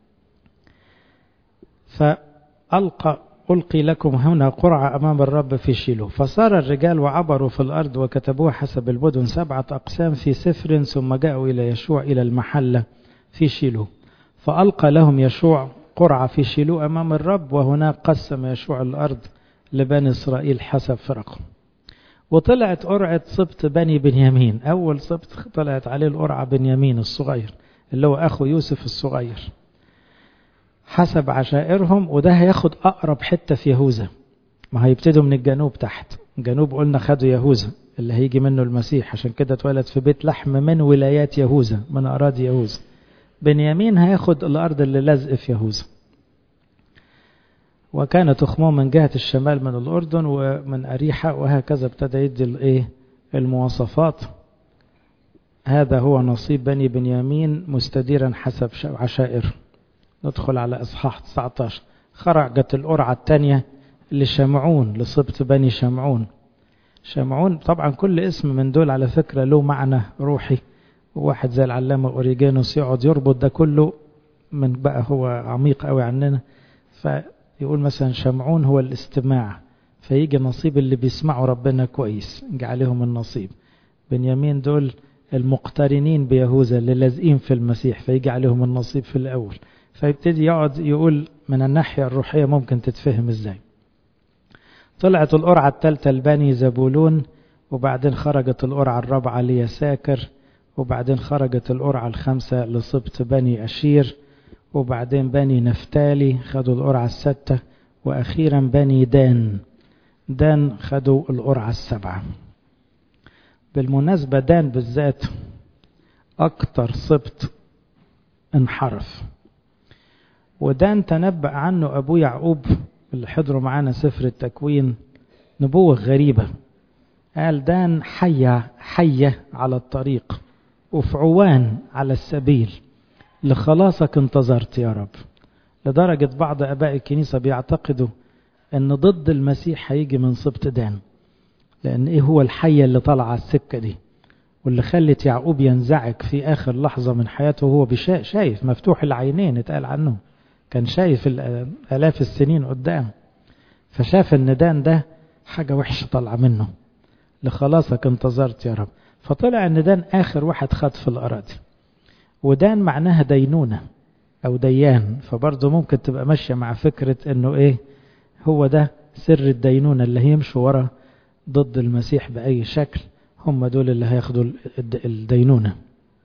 فألقى ألقي لكم هنا قرعة أمام الرب في شيلو فصار الرجال وعبروا في الأرض وكتبوها حسب المدن سبعة أقسام في سفر ثم جاءوا إلى يشوع إلى المحلة في شيلو فألقى لهم يشوع قرعة في شيلو أمام الرب وهناك قسم يشوع الأرض لبني إسرائيل حسب فرقهم وطلعت قرعة سبط بني بنيامين أول سبط طلعت عليه القرعة بنيامين الصغير اللي هو أخو يوسف الصغير حسب عشائرهم وده هياخد أقرب حتة في يهوذا ما هيبتدوا من الجنوب تحت الجنوب قلنا خدوا يهوذا اللي هيجي منه المسيح عشان كده اتولد في بيت لحم من ولايات يهوذا من أراضي يهوذا بنيامين هياخد الأرض اللي لازق في يهوذا وكان تخمه من جهة الشمال من الأردن ومن أريحة وهكذا ابتدى يدي الإيه المواصفات هذا هو نصيب بني بنيامين مستديرا حسب عشائر ندخل على إصحاح 19 خرجت القرعة الثانية لشمعون لصبت بني شمعون شمعون طبعا كل اسم من دول على فكرة له معنى روحي واحد زي العلامة أوريجانوس يقعد يربط ده كله من بقى هو عميق قوي عننا فيقول مثلا شمعون هو الاستماع فيجي نصيب اللي بيسمعوا ربنا كويس يجي عليهم النصيب بنيامين دول المقترنين بيهوذا اللي لازقين في المسيح فيجي عليهم النصيب في الأول فيبتدي يقعد يقول من الناحية الروحية ممكن تتفهم ازاي طلعت القرعة الثالثة لبني زبولون وبعدين خرجت القرعة الرابعة ليساكر وبعدين خرجت القرعة الخامسة لصبت بني أشير وبعدين بني نفتالي خدوا القرعة الستة وأخيرا بني دان دان خدوا القرعة السبعة بالمناسبة دان بالذات أكتر سبط انحرف ودان تنبأ عنه أبو يعقوب اللي حضروا معانا سفر التكوين نبوة غريبة قال دان حية حية على الطريق وفعوان على السبيل لخلاصك انتظرت يا رب لدرجة بعض أباء الكنيسة بيعتقدوا أن ضد المسيح هيجي من سبط دان لأن إيه هو الحية اللي طالعة على السكة دي واللي خلت يعقوب ينزعج في آخر لحظة من حياته وهو شايف مفتوح العينين اتقال عنه كان شايف آلاف السنين قدام فشاف ان دان ده حاجة وحشة طالعة منه لخلاصك انتظرت يا رب فطلع ان دان آخر واحد خد في الأراضي ودان معناها دينونة أو ديان فبرضه ممكن تبقى ماشية مع فكرة انه ايه هو ده سر الدينونة اللي هيمشوا ورا ضد المسيح بأي شكل هم دول اللي هياخدوا الدينونة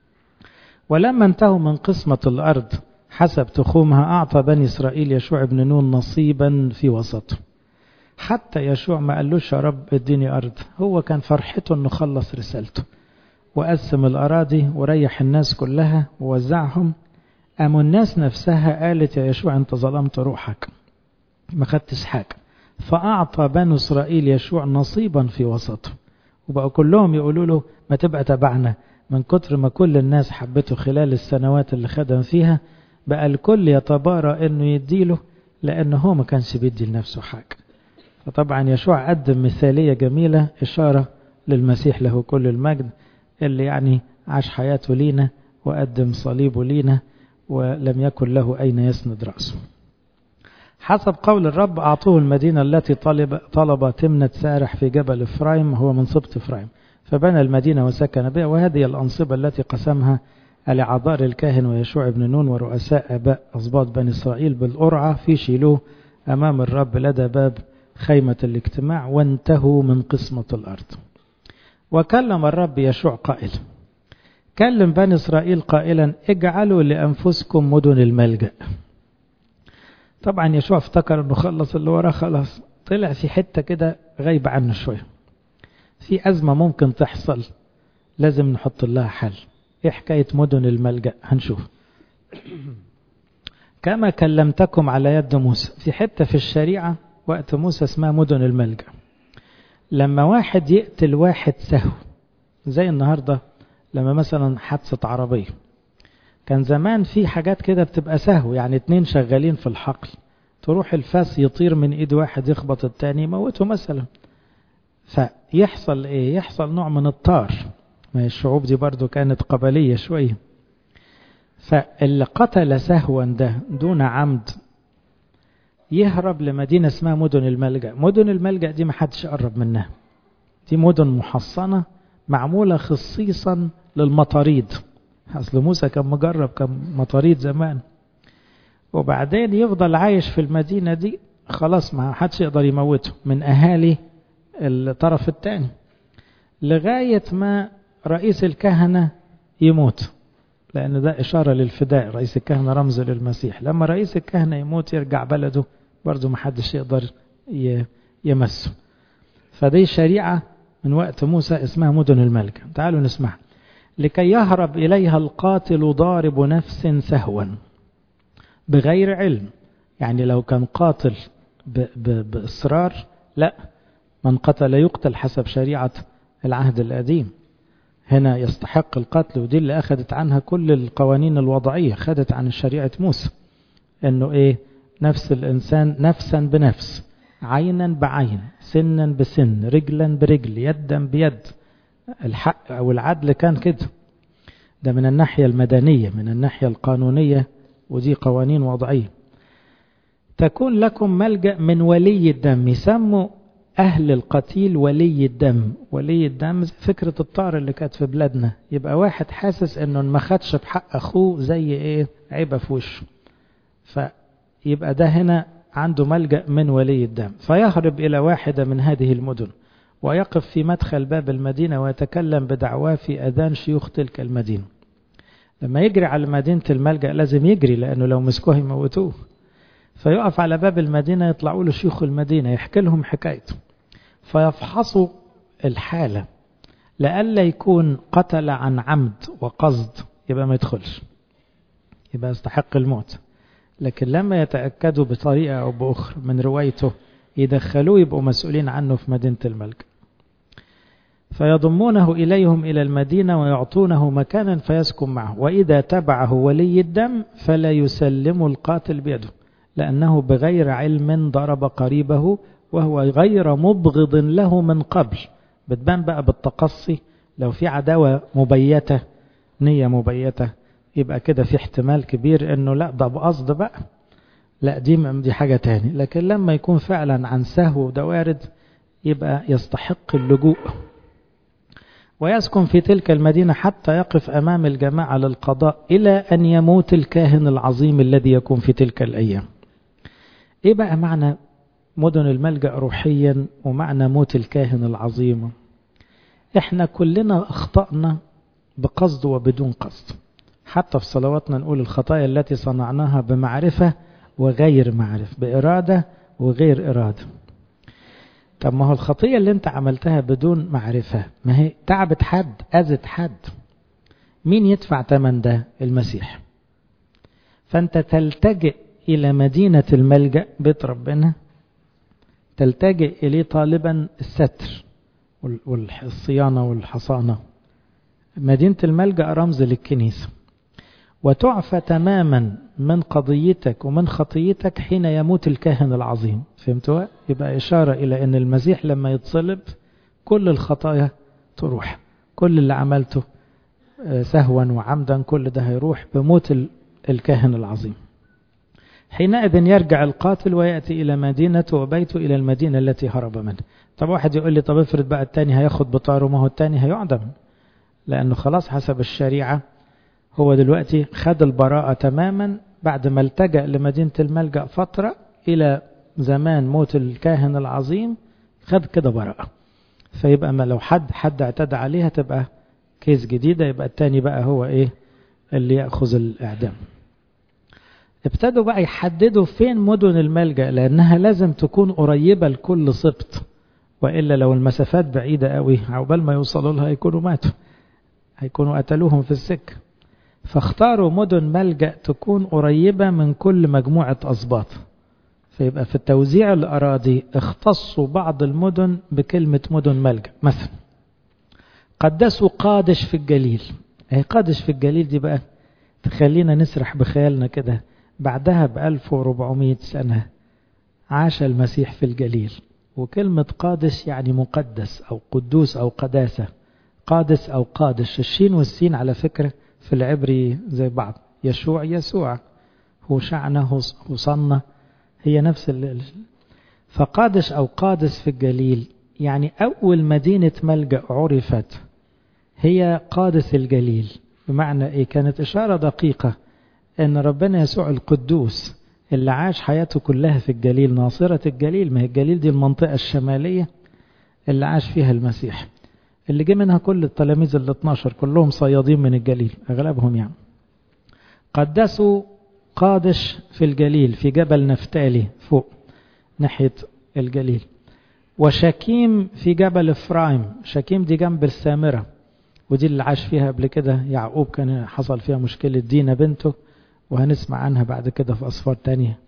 ولما انتهوا من قسمة الأرض حسب تخومها أعطى بني إسرائيل يشوع بن نون نصيبا في وسطه حتى يشوع ما قالوش يا رب اديني أرض هو كان فرحته أنه خلص رسالته وقسم الأراضي وريح الناس كلها ووزعهم قاموا الناس نفسها قالت يا يشوع أنت ظلمت روحك ما خدتش حاجة فأعطى بنو إسرائيل يشوع نصيبا في وسطه وبقوا كلهم يقولوا له ما تبقى تبعنا من كتر ما كل الناس حبته خلال السنوات اللي خدم فيها بقى الكل يتبارى انه يديله لانه هو ما كانش بيدي لنفسه حاجه فطبعا يشوع قدم مثاليه جميله اشاره للمسيح له كل المجد اللي يعني عاش حياته لينا وقدم صليبه لينا ولم يكن له اين يسند راسه حسب قول الرب أعطوه المدينة التي طلب, طلب تمنة سارح في جبل إفرايم هو من سبط إفرايم فبنى المدينة وسكن بها وهذه الأنصبة التي قسمها لعذار الكاهن ويشوع بن نون ورؤساء أباء أصباط بني إسرائيل بالقرعة في شيلوه أمام الرب لدى باب خيمة الاجتماع وانتهوا من قسمة الأرض وكلم الرب يشوع قائل كلم بني إسرائيل قائلا اجعلوا لأنفسكم مدن الملجأ طبعا يشوع افتكر انه خلص اللي وراه خلاص طلع في حتة كده غايبة عنه شوية في أزمة ممكن تحصل لازم نحط لها حل ايه حكاية مدن الملجأ هنشوف كما كلمتكم على يد موسى في حتة في الشريعة وقت موسى اسمها مدن الملجأ لما واحد يقتل واحد سهو زي النهاردة لما مثلا حادثة عربية كان زمان في حاجات كده بتبقى سهو يعني اتنين شغالين في الحقل تروح الفاس يطير من ايد واحد يخبط التاني يموته مثلا فيحصل ايه يحصل نوع من الطار ما الشعوب دي برضو كانت قبلية شوية فاللي قتل سهوا ده دون عمد يهرب لمدينة اسمها مدن الملجأ مدن الملجأ دي محدش قرب منها دي مدن محصنة معمولة خصيصا للمطاريد أصل موسى كان مجرب كان مطاريد زمان وبعدين يفضل عايش في المدينة دي خلاص ما حدش يقدر يموته من أهالي الطرف الثاني لغاية ما رئيس الكهنة يموت لأن ده إشارة للفداء رئيس الكهنة رمز للمسيح لما رئيس الكهنة يموت يرجع بلده برضه ما حدش يقدر يمسه فدي شريعة من وقت موسى اسمها مدن الملكة تعالوا نسمعها لكي يهرب إليها القاتل ضارب نفس سهوا بغير علم يعني لو كان قاتل ب ب بإصرار لا من قتل يقتل حسب شريعة العهد القديم هنا يستحق القتل ودي اللي أخذت عنها كل القوانين الوضعية خدت عن شريعة موسى أنه إيه نفس الإنسان نفسا بنفس عينا بعين سنا بسن رجلا برجل يدا بيد الحق أو العدل كان كده ده من الناحية المدنية من الناحية القانونية ودي قوانين وضعية تكون لكم ملجأ من ولي الدم يسموا أهل القتيل ولي الدم ولي الدم فكرة الطار اللي كانت في بلادنا يبقى واحد حاسس انه ما خدش بحق اخوه زي ايه عيبة في وشه فيبقى ده هنا عنده ملجأ من ولي الدم فيهرب إلى واحدة من هذه المدن ويقف في مدخل باب المدينة ويتكلم بدعواه في أذان شيوخ تلك المدينة لما يجري على مدينة الملجأ لازم يجري لأنه لو مسكوه يموتوه فيقف على باب المدينة يطلعوا له شيوخ المدينة يحكي لهم حكايته فيفحصوا الحالة لألا يكون قتل عن عمد وقصد يبقى ما يدخلش يبقى يستحق الموت لكن لما يتأكدوا بطريقة أو بأخرى من روايته يدخلوه يبقوا مسؤولين عنه في مدينة الملك فيضمونه إليهم إلى المدينة ويعطونه مكانا فيسكن معه وإذا تبعه ولي الدم فلا يسلم القاتل بيده لأنه بغير علم ضرب قريبه وهو غير مبغض له من قبل بتبان بقى بالتقصي لو في عداوة مبيتة نية مبيتة يبقى كده في احتمال كبير انه لا ده بقصد بقى لا دي دي حاجة تاني لكن لما يكون فعلا عن سهو وده وارد يبقى يستحق اللجوء ويسكن في تلك المدينة حتى يقف أمام الجماعة للقضاء إلى أن يموت الكاهن العظيم الذي يكون في تلك الأيام إيه بقى معنى مدن الملجأ روحيا ومعنى موت الكاهن العظيم إحنا كلنا أخطأنا بقصد وبدون قصد حتى في صلواتنا نقول الخطايا التي صنعناها بمعرفة وغير معرفة بإرادة وغير إرادة طب ما هو الخطية اللي انت عملتها بدون معرفة ما هي تعبت حد أذت حد مين يدفع ثمن ده المسيح فانت تلتجئ إلى مدينة الملجأ بيت ربنا تلتجئ إليه طالبا الستر والصيانة والحصانة مدينة الملجأ رمز للكنيسة وتعفى تماما من قضيتك ومن خطيتك حين يموت الكاهن العظيم فهمتوا يبقى إشارة إلى أن المسيح لما يتصلب كل الخطايا تروح كل اللي عملته سهوا وعمدا كل ده هيروح بموت الكاهن العظيم حينئذ يرجع القاتل ويأتي إلى مدينته وبيته إلى المدينة التي هرب منها طب واحد يقول لي طب افرض بقى التاني هياخد بطاره ما هو التاني هيعدم لأنه خلاص حسب الشريعة هو دلوقتي خد البراءة تماما بعد ما التجأ لمدينة الملجأ فترة إلى زمان موت الكاهن العظيم خد كده براءة فيبقى ما لو حد حد اعتدى عليها تبقى كيس جديدة يبقى التاني بقى هو ايه اللي يأخذ الإعدام ابتدوا بقى يحددوا فين مدن الملجأ لأنها لازم تكون قريبة لكل سبط وإلا لو المسافات بعيدة قوي عقبال ما يوصلوا لها يكونوا ماتوا هيكونوا قتلوهم في السكة فاختاروا مدن ملجأ تكون قريبة من كل مجموعة أسباط فيبقى في التوزيع الأراضي اختصوا بعض المدن بكلمة مدن ملجأ مثلا قدسوا قادش في الجليل هي قادش في الجليل دي بقى تخلينا نسرح بخيالنا كده بعدها ب 1400 سنة عاش المسيح في الجليل وكلمة قادس يعني مقدس أو قدوس أو قداسة قادس أو قادش الشين والسين على فكرة في العبري زي بعض يشوع يسوع هوشعنا هوصنا هي نفس ال فقادش أو قادس في الجليل يعني أول مدينة ملجأ عرفت هي قادس الجليل بمعنى إيه كانت إشارة دقيقة أن ربنا يسوع القدوس اللي عاش حياته كلها في الجليل ناصرة الجليل ما هي الجليل دي المنطقة الشمالية اللي عاش فيها المسيح اللي جه منها كل التلاميذ ال 12 كلهم صيادين من الجليل أغلبهم يعني قدسوا قادش في الجليل في جبل نفتالي فوق ناحية الجليل وشكيم في جبل إفرايم شكيم دي جنب السامرة ودي اللي عاش فيها قبل كده يعقوب كان حصل فيها مشكلة دينا بنته وهنسمع عنها بعد كده في أصفار تانية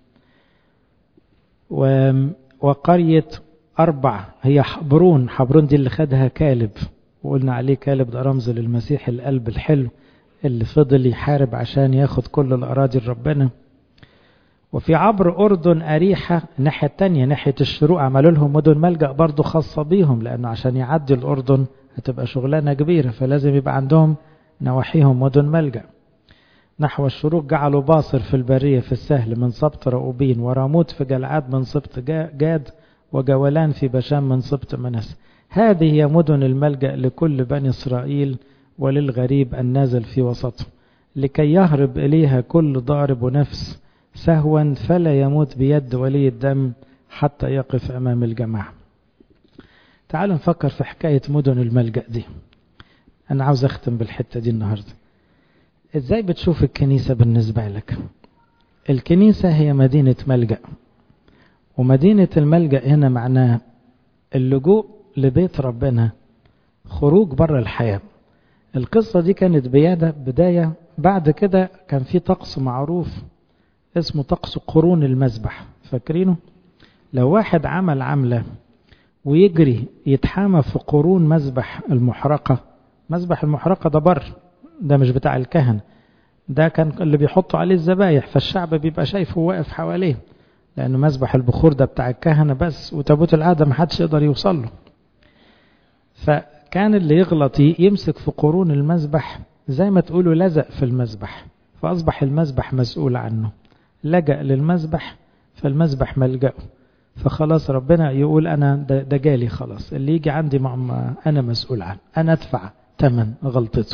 وقرية أربع هي حبرون حبرون دي اللي خدها كالب وقلنا عليه كالب ده رمز للمسيح القلب الحلو اللي فضل يحارب عشان ياخد كل الأراضي لربنا وفي عبر أردن أريحة الناحية التانية ناحية الشروق عملوا لهم مدن ملجأ برضه خاصة بيهم لأنه عشان يعدي الأردن هتبقى شغلانة كبيرة فلازم يبقى عندهم نواحيهم مدن ملجأ نحو الشروق جعلوا باصر في البرية في السهل من سبط رؤوبين وراموت في جلعاد من سبط جاد وجولان في بشام من سبط منس هذه هي مدن الملجأ لكل بني إسرائيل وللغريب النازل في وسطهم لكي يهرب إليها كل ضارب نفس سهوا فلا يموت بيد ولي الدم حتى يقف أمام الجماعة تعالوا نفكر في حكاية مدن الملجأ دي أنا عاوز أختم بالحتة دي النهاردة إزاي بتشوف الكنيسة بالنسبة لك الكنيسة هي مدينة ملجأ ومدينة الملجأ هنا معناه اللجوء لبيت ربنا خروج بره الحياة القصة دي كانت بيادة بداية بعد كده كان في طقس معروف اسمه طقس قرون المذبح فاكرينه لو واحد عمل عملة ويجري يتحامى في قرون مذبح المحرقة مذبح المحرقة ده بر ده مش بتاع الكهنة ده كان اللي بيحطوا عليه الذبايح فالشعب بيبقى شايفه واقف حواليه لأنه مذبح البخور ده بتاع الكهنة بس وتابوت العادة محدش يقدر يوصل له كان اللي يغلط يمسك في قرون المذبح زي ما تقولوا لزق في المذبح فأصبح المذبح مسؤول عنه لجأ للمذبح فالمذبح ملجأه فخلاص ربنا يقول أنا ده, ده جالي خلاص اللي يجي عندي مع أنا مسؤول عنه أنا أدفع ثمن غلطته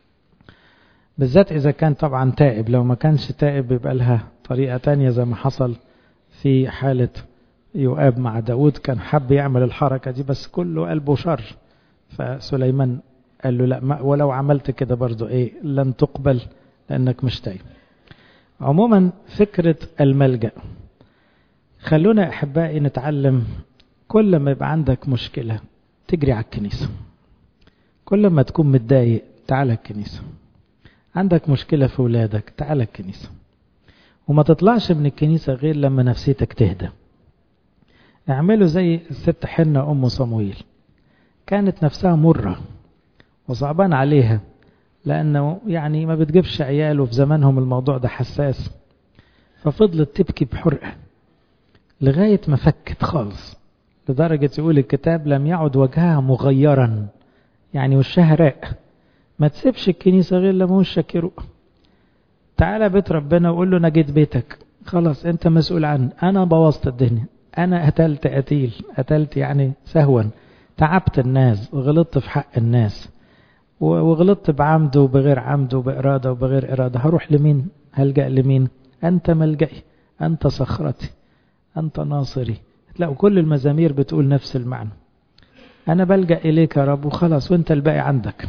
بالذات إذا كان طبعا تائب لو ما كانش تائب يبقى لها طريقة تانية زي ما حصل في حالة يؤاب مع داود كان حب يعمل الحركة دي بس كله قلبه شر فسليمان قال له لا ما ولو عملت كده برضو ايه لن تقبل لانك مش تايب عموما فكرة الملجأ خلونا احبائي نتعلم كل ما يبقى عندك مشكلة تجري على الكنيسة كل ما تكون متضايق تعال الكنيسة عندك مشكلة في ولادك تعال الكنيسة وما تطلعش من الكنيسة غير لما نفسيتك تهدى اعملوا زي الست حنة أم صمويل كانت نفسها مرة وصعبان عليها لأنه يعني ما بتجيبش عيال وفي زمانهم الموضوع ده حساس ففضلت تبكي بحرقة لغاية ما فكت خالص لدرجة يقول الكتاب لم يعد وجهها مغيرا يعني وشها راق ما تسيبش الكنيسة غير لما وشك يروق تعالى بيت ربنا وقول له انا جيت بيتك خلاص انت مسؤول عني انا بوظت الدنيا انا قتلت قتيل قتلت يعني سهوا تعبت الناس وغلطت في حق الناس وغلطت بعمد وبغير عمد وبإرادة وبغير إرادة هروح لمين هلجأ لمين أنت ملجئي أنت صخرتي أنت ناصري تلاقوا كل المزامير بتقول نفس المعنى أنا بلجأ إليك يا رب وخلاص وأنت الباقي عندك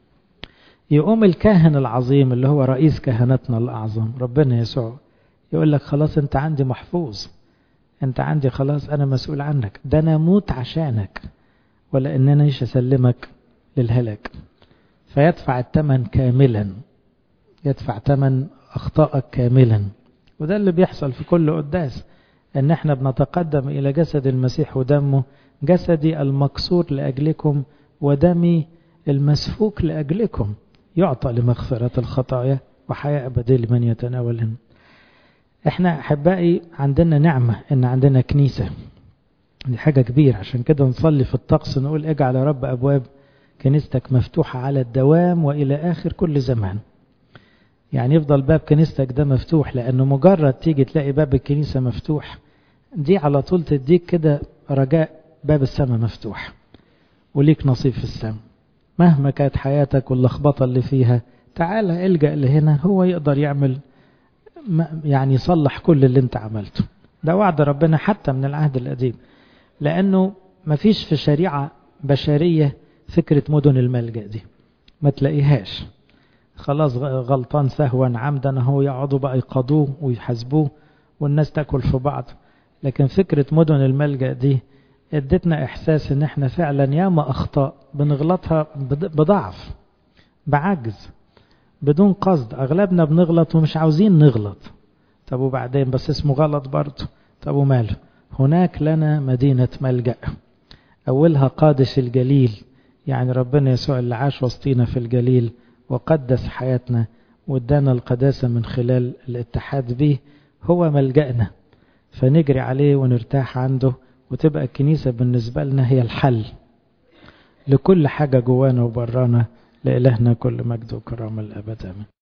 يقوم الكاهن العظيم اللي هو رئيس كهنتنا الأعظم ربنا يسوع يقول لك خلاص أنت عندي محفوظ أنت عندي خلاص أنا مسؤول عنك ده أنا أموت عشانك ولا إن أنا إيش أسلمك للهلاك فيدفع الثمن كاملا يدفع ثمن أخطائك كاملا وده اللي بيحصل في كل قداس ان احنا بنتقدم الى جسد المسيح ودمه جسدي المكسور لاجلكم ودمي المسفوك لاجلكم يعطى لمغفرة الخطايا وحياة أبدية لمن يتناولهن احنا احبائي عندنا نعمة ان عندنا كنيسة دي حاجة كبيرة عشان كده نصلي في الطقس نقول اجعل يا رب ابواب كنيستك مفتوحة على الدوام والى اخر كل زمان يعني يفضل باب كنيستك ده مفتوح لانه مجرد تيجي تلاقي باب الكنيسة مفتوح دي على طول تديك كده رجاء باب السماء مفتوح وليك نصيب في السماء مهما كانت حياتك واللخبطة اللي فيها تعالى الجأ لهنا هو يقدر يعمل يعني يصلح كل اللي انت عملته ده وعد ربنا حتى من العهد القديم لأنه مفيش في شريعة بشرية فكرة مدن الملجأ دي ما تلاقيهاش خلاص غلطان سهوا عمدا هو يقعدوا بقى يقضوه ويحاسبوه والناس تاكل في بعض لكن فكرة مدن الملجأ دي ادتنا احساس ان احنا فعلا ياما اخطاء بنغلطها بضعف بعجز بدون قصد اغلبنا بنغلط ومش عاوزين نغلط طب وبعدين بس اسمه غلط برضه طب وماله هناك لنا مدينة ملجأ أولها قادش الجليل يعني ربنا يسوع اللي عاش وسطينا في الجليل وقدس حياتنا وادانا القداسة من خلال الاتحاد به هو ملجأنا فنجري عليه ونرتاح عنده وتبقى الكنيسة بالنسبة لنا هي الحل لكل حاجة جوانا وبرانا لإلهنا كل مجد وكرامة الأبد آمين